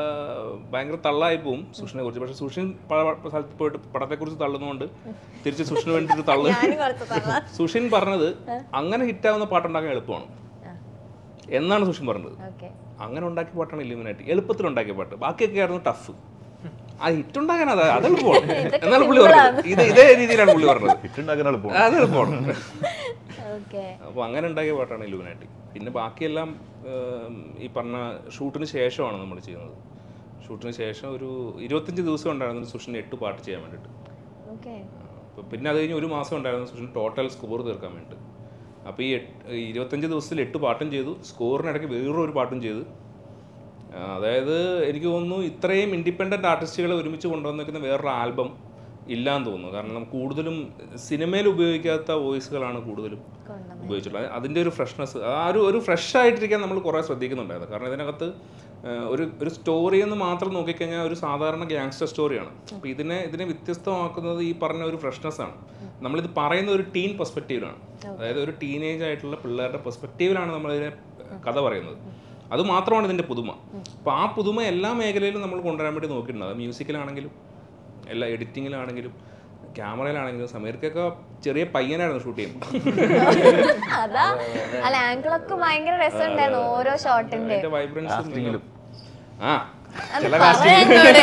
ഭയങ്കര തള്ളായി പോവും സുഷിനെ കുറിച്ച് പക്ഷെ സുഷിൻ പല പല സ്ഥലത്ത് പോയിട്ട് പടത്തെക്കുറിച്ച് തള്ളുന്നതുകൊണ്ട് തിരിച്ച് സുഷിന് വേണ്ടിയിട്ട് തള്ളു ഞാനും കുറച്ച് തള്ളാം. സുഷിൻ പറഞ്ഞത് അങ്ങനെ ഹിറ്റാവുന്ന പാട്ടുണ്ടാക്കാൻ എളുപ്പമാണ് എന്നാണ് സുഷിൻ പറഞ്ഞത് ഓക്കെ അങ്ങനെ ഉണ്ടാക്കിയ പാട്ടാണ് ഇല്ലുമിനാറ്റി എളുപ്പത്തിൽ ഉണ്ടാക്കിയ പാട്ട് ബാക്കിയൊക്കെ ആയിരുന്നു ടഫ് ആ ഹിറ്റ് ഉണ്ടാക്കാൻ അതാ അത് എളുപ്പമാണ് എന്നാണ് പുള്ളി പറഞ്ഞത് ഇത് ഇതേ രീതിയിലാണ് പുള്ളി പറഞ്ഞത് ഹിറ്റ് ഉണ്ടാക്കാൻ എളുപ്പം അത് എളുപ്പമാണ് ഓക്കെ അപ്പോൾ അങ്ങനെ ഉണ്ടാക്കിയ പാട്ടാണ് ഇലുമിനാറ്റി പിന്നെ ബാക്കിയെല്ലാം ഏം, ഈ പറഞ്ഞ ഷൂട്ടിന് ശേഷമാണ് നമ്മൾ ചെയ്യുന്നത് ഷൂട്ടിന് ശേഷം ഒരു ഇരുപത്തഞ്ച് ദിവസം ഉണ്ടായിരുന്നു സുഷിന് എട്ട് പാട്ട് ചെയ്യാൻ വേണ്ടിയിട്ട് ഓക്കെ അപ്പോൾ പിന്നെ അത് കഴിഞ്ഞ് ഒരു മാസം ഉണ്ടായിരുന്നു സുഷിന് ടോട്ടൽ സ്കോർ തീർക്കാൻ വേണ്ടിയിട്ട് അപ്പോൾ ഈ എട്ട് ഈ ഇരുപത്തഞ്ച് ദിവസത്തിൽ എട്ട് പാട്ടും ചെയ്തു സ്കോറിനിടയ്ക്ക് വേറൊരു പാട്ടും ചെയ്തു ആ, അതായത് എനിക്ക് തോന്നുന്നു ഇത്രയും ഇൻഡിപെൻഡൻറ്റ് ആർട്ടിസ്റ്റുകളെ ഒരുമിച്ച് കൊണ്ടുവന്നിരിക്കുന്ന വേറൊരു ആൽബം ഇല്ലാന്ന് തോന്നുന്നു കാരണം നമുക്ക് കൂടുതലും സിനിമയിൽ ഉപയോഗിക്കാത്ത വോയിസുകളാണ് കൂടുതലും ഉപയോഗിച്ചിട്ടുള്ളത് അത് അതിൻ്റെ ഒരു ഫ്രഷ്നെസ് ആ ഒരു ഒരു ഫ്രഷ് ആയിട്ടിരിക്കാൻ നമ്മൾ കുറേ ശ്രദ്ധിക്കുന്നുണ്ടായിരുന്നു കാരണം ഇതിനകത്ത് ആ, ഒരു ഒരു സ്റ്റോറി എന്ന് മാത്രം നോക്കിക്കഴിഞ്ഞാൽ ഒരു സാധാരണ ഗ്യാങ്സ്റ്റർ സ്റ്റോറിയാണ് അപ്പോൾ ഇതിനെ ഇതിനെ വ്യത്യസ്തമാക്കുന്നത് ഈ പറഞ്ഞ ഒരു ഫ്രഷ്നെസ് ആണ് നമ്മളിത് പറയുന്ന ഒരു ടീൻ പെർസ്പെക്റ്റീവിലാണ് അതായത് ഒരു ടീനേജ് ആയിട്ടുള്ള പിള്ളേരുടെ പെർസ്പെക്റ്റീവിലാണ് നമ്മളിതിനെ കഥ പറയുന്നത് അത് മാത്രമാണ് ഇതിൻ്റെ പുതുമ അപ്പോൾ ആ പുതുമ എല്ലാ മേഖലയിലും നമ്മൾ കൊണ്ടുവരാൻ വേണ്ടി നോക്കിയിട്ടുണ്ട് അത് മ്യൂസിക്കിലാണെങ്കിലും എല്ലാ എഡിറ്റിങ്ങിലാണെങ്കിലും ക്യാമറയിലാണെങ്കിലും സമീർക്കൊക്കെ ചെറിയ പയ്യനായിരുന്നു ഷൂട്ട് ചെയ്യുമ്പോൾ അതാ അല്ല ആങ്കിളൊക്കെ ഭയങ്കര രസമുണ്ടായിരുന്നു ഓരോ ഷോട്ടിന്റെ അതിന്റെ വൈബ്രൻസും ആ അത് ചില പറയാ എന്നോട്.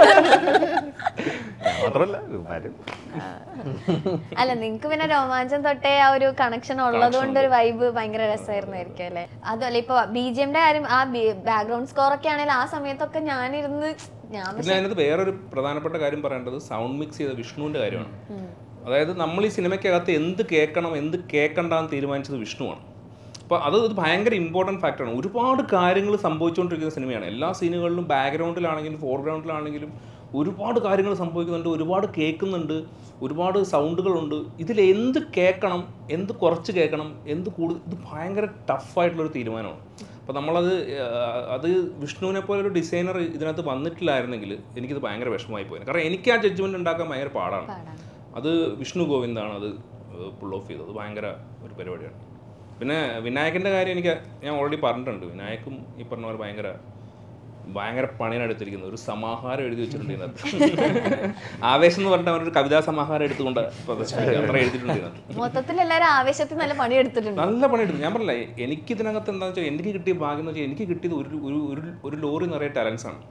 മാത്രമല്ല കാര്യം അല്ല നിങ്ങക്ക് പിന്നെ രോമാഞ്ചം തൊട്ടേ ആ ഒരു കണക്ഷൻ ഉള്ളത് കൊണ്ട് ഒരു വൈബ് ഭയങ്കര രസമായിരുന്നായിരിക്കും അല്ലേ അതുമല്ല ഇപ്പൊ ബി ജി എമ്മിന്റെ കാര്യം ആ ബാക്ക്ഗ്രൗണ്ട് സ്കോർ ഒക്കെ ആണെങ്കിൽ ആ സമയത്തൊക്കെ ഞാനിരുന്ന് ഞാൻ പിന്നെ അതിനകത്ത് വേറൊരു പ്രധാനപ്പെട്ട കാര്യം പറയേണ്ടത് സൗണ്ട് മിക്സ് ചെയ്ത വിഷ്ണുവിന്റെ കാര്യമാണ് അതായത് നമ്മൾ ഈ സിനിമയ്ക്കകത്ത് എന്ത് കേൾക്കണം എന്ത് കേൾക്കണ്ടെന്ന് തീരുമാനിച്ചത് വിഷ്ണുവാണ് അപ്പോൾ അത് ഒരു ഭയങ്കര ഇമ്പോർട്ടൻറ്റ് ഫാക്ടറാണ് ഒരുപാട് കാര്യങ്ങൾ സംഭവിച്ചുകൊണ്ടിരിക്കുന്ന സിനിമയാണ് എല്ലാ സീനുകളിലും ബാക്ക്ഗ്രൗണ്ടിലാണെങ്കിലും ഫോർഗ്രൗണ്ടിലാണെങ്കിലും ഒരുപാട് കാര്യങ്ങൾ സംഭവിക്കുന്നുണ്ട് ഒരുപാട് കേൾക്കുന്നുണ്ട് ഒരുപാട് സൗണ്ടുകളുണ്ട് ഇതിൽ എന്ത് കേൾക്കണം എന്ത് കുറച്ച് കേൾക്കണം എന്ത് കൂടുതൽ ഇത് ഭയങ്കര ടഫായിട്ടുള്ളൊരു തീരുമാനമാണ് അപ്പോൾ നമ്മളത് ആ, അത് വിഷ്ണുവിനെ പോലെ ഒരു ഡിസൈനർ ഇതിനകത്ത് വന്നിട്ടില്ലായിരുന്നെങ്കിൽ എനിക്കിത് ഭയങ്കര വിഷമമായി പോയത് കാരണം എനിക്ക് ആ ജഡ്ജ്മെൻറ്റ് ഉണ്ടാക്കാൻ ഭയങ്കര പാടാണ് അത് വിഷ്ണു ഗോവിന്ദാണ് അത് പുൾ ഓഫ് ചെയ്തത് അത് ഭയങ്കര ഒരു പരിപാടിയാണ് പിന്നെ വിനായകൻ്റെ കാര്യം എനിക്ക് ഞാൻ ഓൾറെഡി പറഞ്ഞിട്ടുണ്ട് വിനായക്കും ഈ പറഞ്ഞ പോലെ ഭയങ്കര ഭയങ്കര പണിയാണ് എടുത്തിരിക്കുന്നത് ഒരു സമാഹാരം എഴുതി വെച്ചിട്ടുണ്ട് ഇതിനകത്ത് ആവേശം എന്ന് പറഞ്ഞിട്ട് അവനൊരു കവിതാ സമാഹാരം എടുത്തുകൊണ്ട് പ്രദർശിപ്പിക്കുക അത്ര എഴുതിയിട്ടുണ്ട് ഇതിനകത്ത് മൊത്തത്തിൽ എല്ലാരും ആവേശത്തിൽ നല്ല പണിയെടുത്തിട്ടുണ്ട് നല്ല പണിയെടുത്തു ഞാൻ പറഞ്ഞില്ല എനിക്ക് ഇതിനകത്ത് എന്താണെന്ന് വെച്ചാൽ എനിക്ക് കിട്ടിയ ഭാഗ്യം എന്ന് വെച്ചാൽ എനിക്ക് കിട്ടിയത് ഒരു ഒരു ഒരു ഒരു ലോറി നിറയെ ടാലൻസ് ആണ്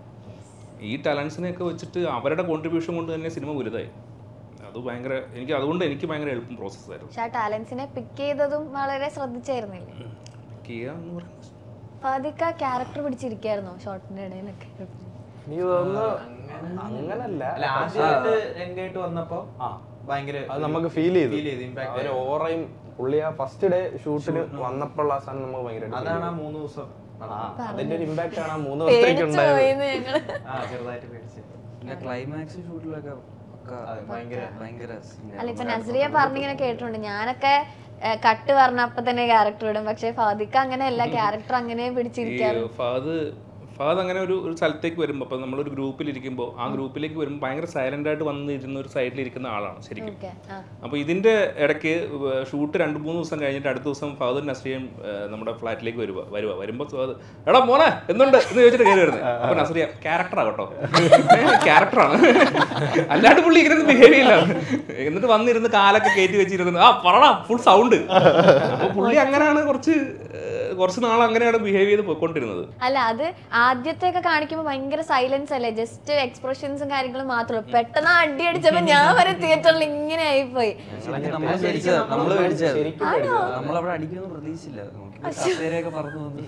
ഈ ടാലൻസിനെയൊക്കെ വെച്ചിട്ട് അവരുടെ കോൺട്രിബ്യൂഷൻ കൊണ്ട് തന്നെ സിനിമ വലുതായി അത് ഭയങ്കര എനിക്ക് അതുകൊണ്ട് എനിക്ക് ഭയങ്കര എളുപ്പം പ്രോസസ്സായിരുന്നു പക്ഷെ ആ ടാലൻസിനെ പിക്ക് ചെയ്തതും വളരെ ശ്രദ്ധിച്ചായിരുന്നില്ലേ കിയ എന്ന് പറയുന്നത് ഫാദിക്ക ക്യാരക്ടർ പിടിച്ചിരിക്കായിരുന്നോ ഷോർട്ടിന്റെ ഇടയിലൊക്കെ എനിക്ക് തോന്നുന്നു അങ്ങനല്ല അല്ല ആദ്യമായിട്ട് രംഗമായിട്ട് വന്നപ്പോ ഭയങ്കര അത് നമുക്ക് ഫീൽ ചെയ്തു ഫീൽ ചെയ്തു ഇമ്പാക്ട് ഒരു ഓറയും പുള്ളി ആ ഫസ്റ്റ് ഡേ ഷൂട്ടിന് വന്നപ്പോഴുള്ള ആ സാധനം നമുക്ക് ഭയങ്കര അതാണ് ആ മൂന്ന് ദിവസം അതിന്റെ ഒരു ഇമ്പാക്ട് ആണ് ആ മൂന്ന് ദിവസത്തേക്ക് പേടിച്ചു ഉണ്ടായത് പോയിന്ന് ഞങ്ങള് ആ ചെറുതായിട്ട് പേടിച്ചത് പിന്നെ ക്ലൈമാക്സ് ഷൂട്ടിലൊക്കെ ഒക്കെ ഭയങ്കര ഭയങ്കര scene അല്ല ഇപ്പൊ നസ്രിയ പറഞ്ഞിങ്ങനെ കേട്ടിട്ടുണ്ട് ഞാനൊക്കെ ഏഹ്, കട്ട് പറഞ്ഞപ്പോ തന്നെ ക്യാരക്ടർ ഇടും പക്ഷെ ഫാദിക്ക അങ്ങനെ അല്ല ക്യാരക്ടർ അങ്ങനെ ഈ പിടിച്ചിരിക്കാറ് ഫഹദ് ഫഹദ് അങ്ങനെ ഒരു ഒരു സ്ഥലത്തേക്ക് വരുമ്പോൾ അപ്പോൾ നമ്മളൊരു ഗ്രൂപ്പിലിരിക്കുമ്പോൾ ആ ഗ്രൂപ്പിലേക്ക് വരുമ്പോൾ ഭയങ്കര സൈലന്റ് ആയിട്ട് വന്നിരുന്ന ഒരു സൈഡിൽ ഇരിക്കുന്ന ആളാണ് ശരിക്കും ഓക്കെ ആ അപ്പോൾ ഇതിന്റെ ഇടയ്ക്ക് ഷൂട്ട് രണ്ട് മൂന്ന് ദിവസം കഴിഞ്ഞിട്ട് അടുത്ത ദിവസം ഫഹദും നസ്രിയയും ഏഹ്, നമ്മുടെ ഫ്ലാറ്റിലേക്ക് വരുക വരുക വരുമ്പോൾ ഫഹദ് എടാ മോനെ എന്തുണ്ട് എന്ന് ചോദിച്ചിട്ട് കയറി വരുന്നത് അപ്പോൾ നസ്രിയ ക്യാരക്ടറാ കേട്ടോ ക്യാരക്ടറാണ് അല്ലാണ്ട് പുള്ളി ഇങ്ങനെ ബിഹേവ് ചെയ്യില്ല എന്നിട്ട് വന്നിരുന്ന് കാലൊക്കെ കയറ്റി വെച്ചിരുന്നത് ആ പറടാ ഫുൾ സൗണ്ട് അപ്പോൾ പുള്ളി അങ്ങനെയാണ് കുറച്ച് ഏഹ്, കുറച്ച് നാൾ അങ്ങനെയാണ് ബിഹേവ് ചെയ്ത് പോയിക്കൊണ്ടിരുന്നത് അല്ല അത് ആദ്യത്തെ ഒക്കെ കാണിക്കുമ്പോ ഭയങ്കര സൈലൻസ് അല്ലേ ജസ്റ്റ് എക്സ്പ്രഷൻസും കാര്യങ്ങളും മാത്രമേ ഉള്ളൂ പെട്ടെന്ന് ആ അടി അടിച്ചപ്പോ ഞാൻ വരെ തിയേറ്ററിൽ ഇങ്ങനെ ആയിപ്പോയി നമ്മള് പേടിച്ചതാ, നമ്മള് പേടിച്ചതാ. ശരിക്കും നമ്മളവിടെ അടിക്കുമെന്ന് പ്രതീക്ഷിച്ചില്ല നോക്കി കസേരയൊക്കെ പറന്നു വന്നു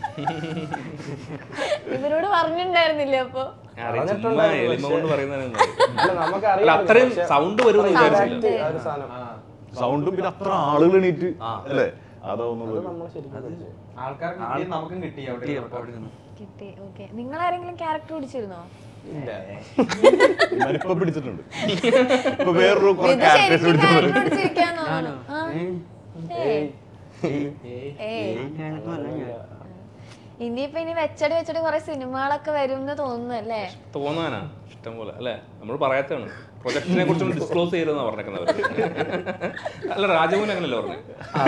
ഇവരോട് പറഞ്ഞിട്ടുണ്ടായിരുന്നില്ലേ അപ്പൊ അറിയാം, ചുമ്മാ എളിമ കൊണ്ട് പറയുന്നതാണ് അല്ല നമുക്ക് അല്ല അത്രയും സൗണ്ട് വരുമെന്ന് വിചാരിച്ചില്ല അറിയാം ആ ഒരു സാധനം സൗണ്ടും പിന്നെ അത്ര ആളുകൾ എണീറ്റ് അല്ലേ അതൊന്നുള്ളത് നമ്മൾ ശരിക്കും ആൾക്കാർക്ക് കിട്ടിയത് നമുക്കും കിട്ടി അവിടെ അവിടെ നിന്ന് കിട്ടി ഓക്കെ നിങ്ങൾ ആരെങ്കിലും ക്യാരക്ടർ പിടിച്ചിരുന്നോ ഇപ്പൊ പിടിച്ചിട്ടുണ്ട് ഇപ്പൊ വേറൊരു കുറെ ഇത് ക്യാരക്ടേഴ്സ് ശരിക്കും പിടിച്ചിട്ടുണ്ട് character പിടിച്ചിരിക്കാന്ന് തോന്നുന്നു. ആ. ഏയ്. ഏയ്. ഞാനൊക്കെ വന്നു ഞാൻ ഇനിയിപ്പൊ ഇനി വെച്ചടി വെച്ചടി കുറെ സിനിമകളൊക്കെ വരും എന്ന് തോന്നുന്നു അല്ലേ തോന്നാനാ ഇഷ്ടം പോലെ അല്ലേ നമ്മൾ പറയാത്തതാണ് പ്രൊജക്ടിനെ കുറിച്ച് ഡിസ്ക്ലോസ് ചെയ്തെന്നാ പറഞ്ഞേക്കുന്നവർ അല്ല രാജമോഹൻ അങ്ങനല്ലേ പറഞ്ഞു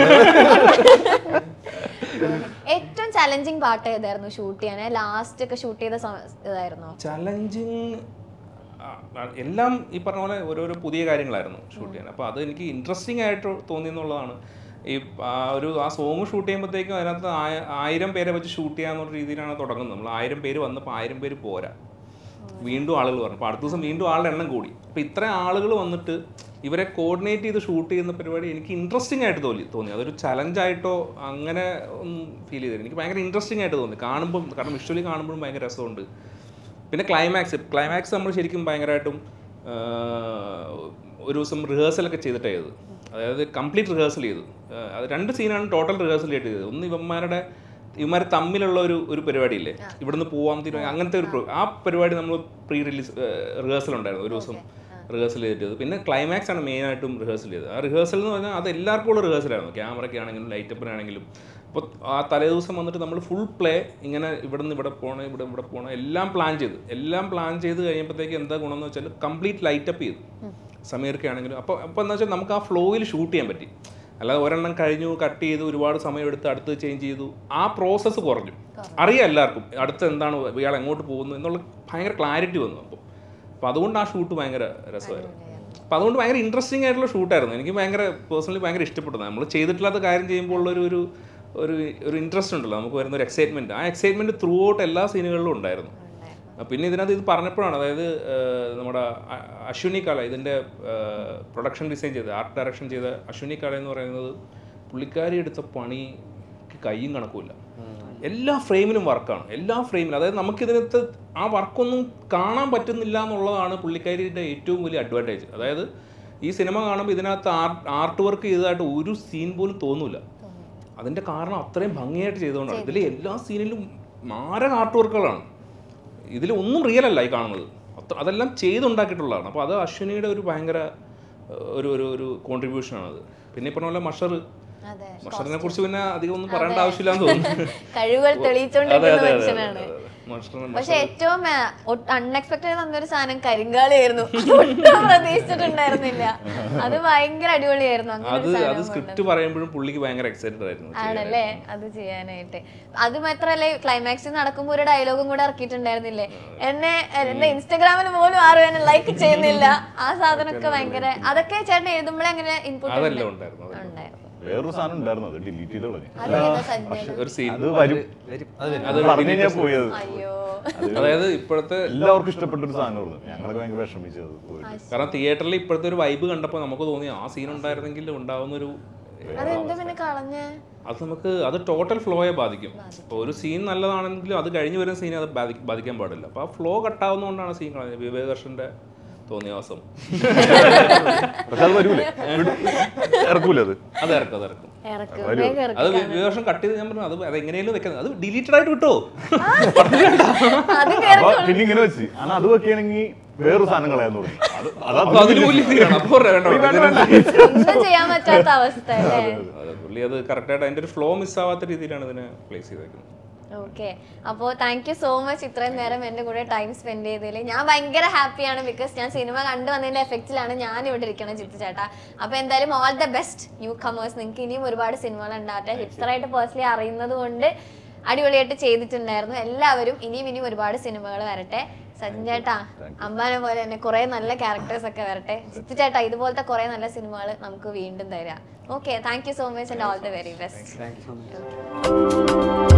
ഏറ്റവും ചലഞ്ചിങ് പാട്ട് ഏതായിരുന്നു ഷൂട്ട് ചെയ്യാൻ ലാസ്റ്റ് ഒക്കെ ഷൂട്ട് ചെയ്ത സമ- ഇതായിരുന്നോ ചലഞ്ചിങ് എല്ലാം ഈ പറഞ്ഞ പോലെ ഓരോരോ പുതിയ കാര്യങ്ങളായിരുന്നു ഷൂട്ട് ചെയ്യാൻ അപ്പോൾ അത് എനിക്ക് ഇൻട്രസ്റ്റിംഗ് ആയിട്ട് തോന്നി എന്നുള്ളതാണ് ഈ ആ ഒരു ആ സോങ് ഷൂട്ട് ചെയ്യുമ്പോഴത്തേക്കും അതിനകത്ത് ആയ- ആയിരം പേരെ വെച്ച് ഷൂട്ട് ചെയ്യാന്നുള്ള രീതിയിലാണ് തുടങ്ങുന്നത് നമ്മൾ ആയിരം പേര് വന്നപ്പോൾ ആയിരം പേര് പോരാ വീണ്ടും ആളുകൾ പറഞ്ഞു അപ്പോൾ അടുത്ത ദിവസം വീണ്ടും ആളുടെ എണ്ണം കൂടി അപ്പോൾ ഇത്രയും ആളുകൾ വന്നിട്ട് ഇവരെ കോർഡിനേറ്റ് ചെയ്ത് ഷൂട്ട് ചെയ്യുന്ന പരിപാടി എനിക്ക് ഇൻട്രസ്റ്റിംഗ് ആയിട്ട് തോന്നി തോന്നി അതൊരു ചലഞ്ചായിട്ടോ അങ്ങനെ ഒന്നും ഫീൽ ചെയ്തില്ല എനിക്ക് ഭയങ്കര ഇൻട്രസ്റ്റിംഗ് ആയിട്ട് തോന്നി കാണുമ്പം കാരണം വിഷ്വലി കാണുമ്പോഴും ഭയങ്കര രസമുണ്ട് പിന്നെ ക്ലൈമാക്സ് ക്ലൈമാക്സ് നമ്മൾ ശരിക്കും ഭയങ്കരമായിട്ടും ആഹ്, ഒരു ദിവസം റിഹേഴ്സലൊക്കെ ചെയ്തിട്ടാണ് ചെയ്തത് അതായത് കംപ്ലീറ്റ് റിഹേഴ്സൽ ചെയ്തു ആഹ്, അത് രണ്ട് സീനാണ് ടോട്ടൽ റിഹേഴ്സൽ ആയിട്ട് ചെയ്തത് ഒന്ന് ഇവന്മാരുടെ ഇവന്മാർ തമ്മിലുള്ള ഒരു ഒരു പരിപാടിയില്ലേ ഇവിടുന്ന് പോവാൻ തീരുമാനം അങ്ങനത്തെ ഒരു pro- ആ പരിപാടി നമ്മൾ പ്രീ റിലീസ് റിഹേഴ്സൽ ഉണ്ടായിരുന്നു ഒരു ദിവസം റിഹേഴ്സൽ ചെയ്തിട്ട് പിന്നെ ക്ലൈമാക്സ് ആണ് മെയിനായിട്ടും റിഹേഴ്സൽ ചെയ്തത് ആ റിഹേഴ്സൽ എന്ന് പറഞ്ഞാൽ അത് എല്ലാവർക്കും ഉള്ള റിഹേഴ്സലായിരുന്നു ക്യാമറയ്ക്ക് ആണെങ്കിലും ലൈറ്റപ്പിനാണെങ്കിലും അപ്പോൾ ആ തലേ ദിവസം വന്നിട്ട് നമ്മൾ ഫുൾ പ്ലേ ഇങ്ങനെ ഇവിടെ നിന്ന് ഇവിടെ പോകണം ഇവിടെ ഇവിടെ പോകണം എല്ലാം പ്ലാൻ ചെയ്ത് എല്ലാം പ്ലാൻ ചെയ്ത് കഴിയുമ്പോഴത്തേക്ക് എന്താ ഗുണം എന്ന് വെച്ചാൽ കംപ്ലീറ്റ് ലൈറ്റപ്പ് ചെയ്തു സമീർക്ക് ആണെങ്കിലും അപ്പോൾ അപ്പോൾ എന്താ വെച്ചാൽ നമുക്ക് ആ ഫ്ലോയിൽ ഷൂട്ട് ചെയ്യാൻ പറ്റി അല്ലാതെ ഒരെണ്ണം കഴിഞ്ഞു കട്ട് ചെയ്തു ഒരുപാട് സമയം എടുത്ത് അടുത്ത് ചേഞ്ച് ചെയ്തു ആ പ്രോസസ്സ് കുറഞ്ഞു അറിയാം എല്ലാവർക്കും അടുത്ത് എന്താണ് ഇയാൾ എങ്ങോട്ട് പോകുന്നു എന്നുള്ള ഭയങ്കര ക്ലാരിറ്റി വന്നു അപ്പോൾ അപ്പോൾ അതുകൊണ്ട് ആ ഷൂട്ട് ഭയങ്കര രസമായിരുന്നു അപ്പോൾ അതുകൊണ്ട് ഭയങ്കര ഇൻട്രസ്റ്റിംഗ് ആയിട്ടുള്ള ഷൂട്ടായിരുന്നു എനിക്ക് ഭയങ്കര പേഴ്സണലി ഭയങ്കര ഇഷ്ടപ്പെട്ടത് നമ്മൾ ചെയ്തിട്ടില്ലാത്ത കാര്യം ചെയ്യുമ്പോൾ ഉള്ള ഒരു ഒരു ഒരു ഒരു ഇൻട്രസ്റ്റ് ഉണ്ടല്ലോ നമുക്ക് വരുന്ന ഒരു എക്സൈറ്റ്മെൻറ്റ് ആ എക്സൈറ്റ്മെൻറ്റ് ത്രൂ ഔട്ട് എല്ലാ സീനുകളിലും ഉണ്ടായിരുന്നു ആ, പിന്നെ ഇതിനകത്ത് ഇത് പറഞ്ഞപ്പോഴാണ് അതായത് ഏഹ്, നമ്മുടെ അ- അശ്വിനി കാല ഇതിൻ്റെ പ്രൊഡക്ഷൻ ഡിസൈൻ ചെയ്ത ആർട്ട് ഡയറക്ഷൻ ചെയ്ത അശ്വിനി കാല എന്ന് പറയുന്നത് പുള്ളിക്കാരി എടുത്ത പണിക്ക് കയ്യും കണക്കുമില്ല എല്ലാ ഫ്രെയിമിലും വർക്കാണ് എല്ലാ ഫ്രെയിമിലും അതായത് നമുക്കിതിനകത്ത് ആ വർക്കൊന്നും കാണാൻ പറ്റുന്നില്ല എന്നുള്ളതാണ് പുള്ളിക്കാരിയുടെ ഏറ്റവും വലിയ അഡ്വാൻറ്റേജ് അതായത് ഈ സിനിമ കാണുമ്പോൾ ഇതിനകത്ത് ആർട്ട് ആർട്ട് വർക്ക് ചെയ്തതായിട്ട് ഒരു സീൻ പോലും തോന്നൂല അതിൻ്റെ കാരണം അത്രയും ഭംഗിയായിട്ട് ചെയ്തുകൊണ്ടാണ് ഇതിൽ എല്ലാ സീനിലും മാരക ആർട്ട് വർക്കുകളാണ് ഇതിൽ ഒന്നും റിയൽ അല്ല ഈ കാണുന്നത് അത്ര അതെല്ലാം ചെയ്തുണ്ടാക്കിയിട്ടുള്ളതാണ് അപ്പോൾ അത് അശ്വിനിയുടെ ഒരു ഭയങ്കര ഏഹ്, ഒരു ഒരു ഒരു കോൺട്രിബ്യൂഷനാണ് അത് പിന്നെ ഈ പറഞ്ഞ പോലെ മഷർ അതെ മഷറിനെ കുറിച്ച് പിന്നെ അധികം ഒന്നും പറയേണ്ട ആവശ്യമില്ലാന്ന് തോന്നുന്നു കഴിവുകൾ അതെ തെളിയിച്ചുകൊണ്ടിരിക്കുന്ന അതെ അതെ മനുഷ്യനാണ് അതെ. മഷറിനെ പക്ഷെ ഏറ്റവും അൺഎക്സ്പെക്ടഡ് വന്നൊരു സാധനം കരിങ്കാളിയായിരുന്നു അത് ഒട്ടും പ്രതീക്ഷിച്ചിട്ടുണ്ടായിരുന്നില്ല അത് ഭയങ്കര അടിപൊളിയായിരുന്നു അങ്ങനെ അത് ഒരു അത് സാധനം സ്ക്രിപ്റ്റ് പറയുമ്പോഴും പുള്ളിക്ക് ഭയങ്കര എക്സൈറ്റഡ് ആയിരുന്നു ആണല്ലേ അത് ചെയ്യാനായിട്ട് അത് മാത്രല്ലേ ക്ലൈമാക്സിൽ നടക്കുമ്പോൾ ഒരു ഡയലോഗും കൂടെ ഇറക്കിയിട്ടുണ്ടായിരുന്നില്ലേ എന്നെ എന്നെ ഇൻസ്റ്റാഗ്രാമിൽ പോലും ആരും എന്നെ ലൈക്ക് ചെയ്യുന്നില്ല ആ സാധനമൊക്കെ ഭയങ്കര അതൊക്കെ ചേട്ടൻ എഴുതുമ്പോഴേ അങ്ങനെ ഇൻപുട്ട് അതെല്ലാം ഉണ്ടായിരുന്നു അതെല്ലാം. ഉണ്ടായിരുന്നു വേറൊരു സാധനം ഉണ്ടായിരുന്നു അത് ഡിലീറ്റ് ചെയ്ത് കളഞ്ഞു അതേതാ സഞ്ജയ് ഒരു സീൻ അത് വരും അത് പറഞ്ഞു കഴിഞ്ഞാൽ പോയത് അയ്യോ അതായത് ഇപ്പോഴത്തെ എല്ലാവർക്കും ഇഷ്ടപ്പെട്ട ഒരു സാധനമായിരുന്നു ഞങ്ങളൊക്കെ ഭയങ്കര വിഷമിച്ചത് പോയിട്ട് കാരണം തിയേറ്ററിൽ ഇപ്പോഴത്തെ ഒരു വൈബ് കണ്ടപ്പോൾ നമുക്ക് തോന്നി ആ സീൻ ഉണ്ടായിരുന്നെങ്കിൽ ഉണ്ടാവുന്ന ഒരു അതെന്താ പിന്നെ കളഞ്ഞേ അത് നമുക്ക് അത് ടോട്ടൽ ഫ്ലോയെ ബാധിക്കും ഇപ്പോൾ ഒരു സീൻ നല്ലതാണെങ്കിലും അത് കഴിഞ്ഞ് വരുന്ന സീനെ അത് ബാധി- ബാധിക്കാൻ പാടില്ല അപ്പോൾ ആ ഫ്ലോ കട്ടാവുന്നതുകൊണ്ടാണ് സീൻ കളഞ്ഞത് വിവേകർഷന്റെ തോന്നിയവാസം പക്ഷെ അത് വരൂലേ ഇറക്കൂലേ അത് അത് ഇറക്കും അത് ഇറക്കും ഇറക്കും വരൂ. വേഗം അത് ഇറക്കും വിവേകർഷൻ കട്ട് ചെയ്ത് ഞാൻ പറഞ്ഞു അത് അത് എങ്ങനെയും വെക്കുന്നത് അത് ഡിലീറ്റഡ് ആയിട്ട് വിട്ടോ അത് അപ്പൊ പിന്നെ ഇങ്ങനെ വെച്ച് കാരണം അത് വെക്കുകയാണെങ്കിൽ വേറൊരു സാധനം കളയാന്ന് പറഞ്ഞു അത് അതാ അപ്പൊ അതിന് വലിയ സീനാണ് അപ്പോൾ വേണ്ട ഇതിന് ഒന്നും ചെയ്യാൻ പറ്റാത്ത അവസ്ഥ അല്ലേ അതെ, പുള്ളി അത് കറക്റ്റായിട്ട് അതിന്റെ ഒരു ഫ്ലോ മിസ്സാവാത്ത രീതിയിലാണ് ഇതിനെ പ്ലേസ് ചെയ്തേക്കുന്നത് ഓക്കെ അപ്പോൾ താങ്ക് യു സോ മച്ച് ഇത്രയും നേരം എൻ്റെ കൂടെ ടൈം സ്പെൻഡ് ചെയ്തതിൽ ഞാൻ ഭയങ്കര ഹാപ്പിയാണ് ബിക്കോസ് ഞാൻ സിനിമ കണ്ടു വന്നതിൻ്റെ എഫക്റ്റിലാണ് ഞാൻ ഇവിടെ ഇരിക്കണം ജിത്തു ചേട്ടാ അപ്പോൾ എന്തായാലും all the best newcomers നിങ്ങൾക്ക് ഇനിയും ഒരുപാട് സിനിമകൾ ഉണ്ടാവട്ടെ ഹിപ്സ്റ്ററായിട്ട് പേഴ്സണലി അറിയുന്നത് കൊണ്ട് അടിപൊളിയായിട്ട് ചെയ്തിട്ടുണ്ടായിരുന്നു എല്ലാവരും ഇനിയും ഇനിയും ഒരുപാട് സിനിമകൾ വരട്ടെ സജിൻ ചേട്ടാ അമ്മാനെ പോലെ തന്നെ കുറേ നല്ല ക്യാരക്ടേഴ്സ് ഒക്കെ വരട്ടെ ജിത്തു ചേട്ടാ ഇതുപോലത്തെ കുറേ നല്ല സിനിമകൾ നമുക്ക് വീണ്ടും തരാം okay thank you so much and all the very best thank you so much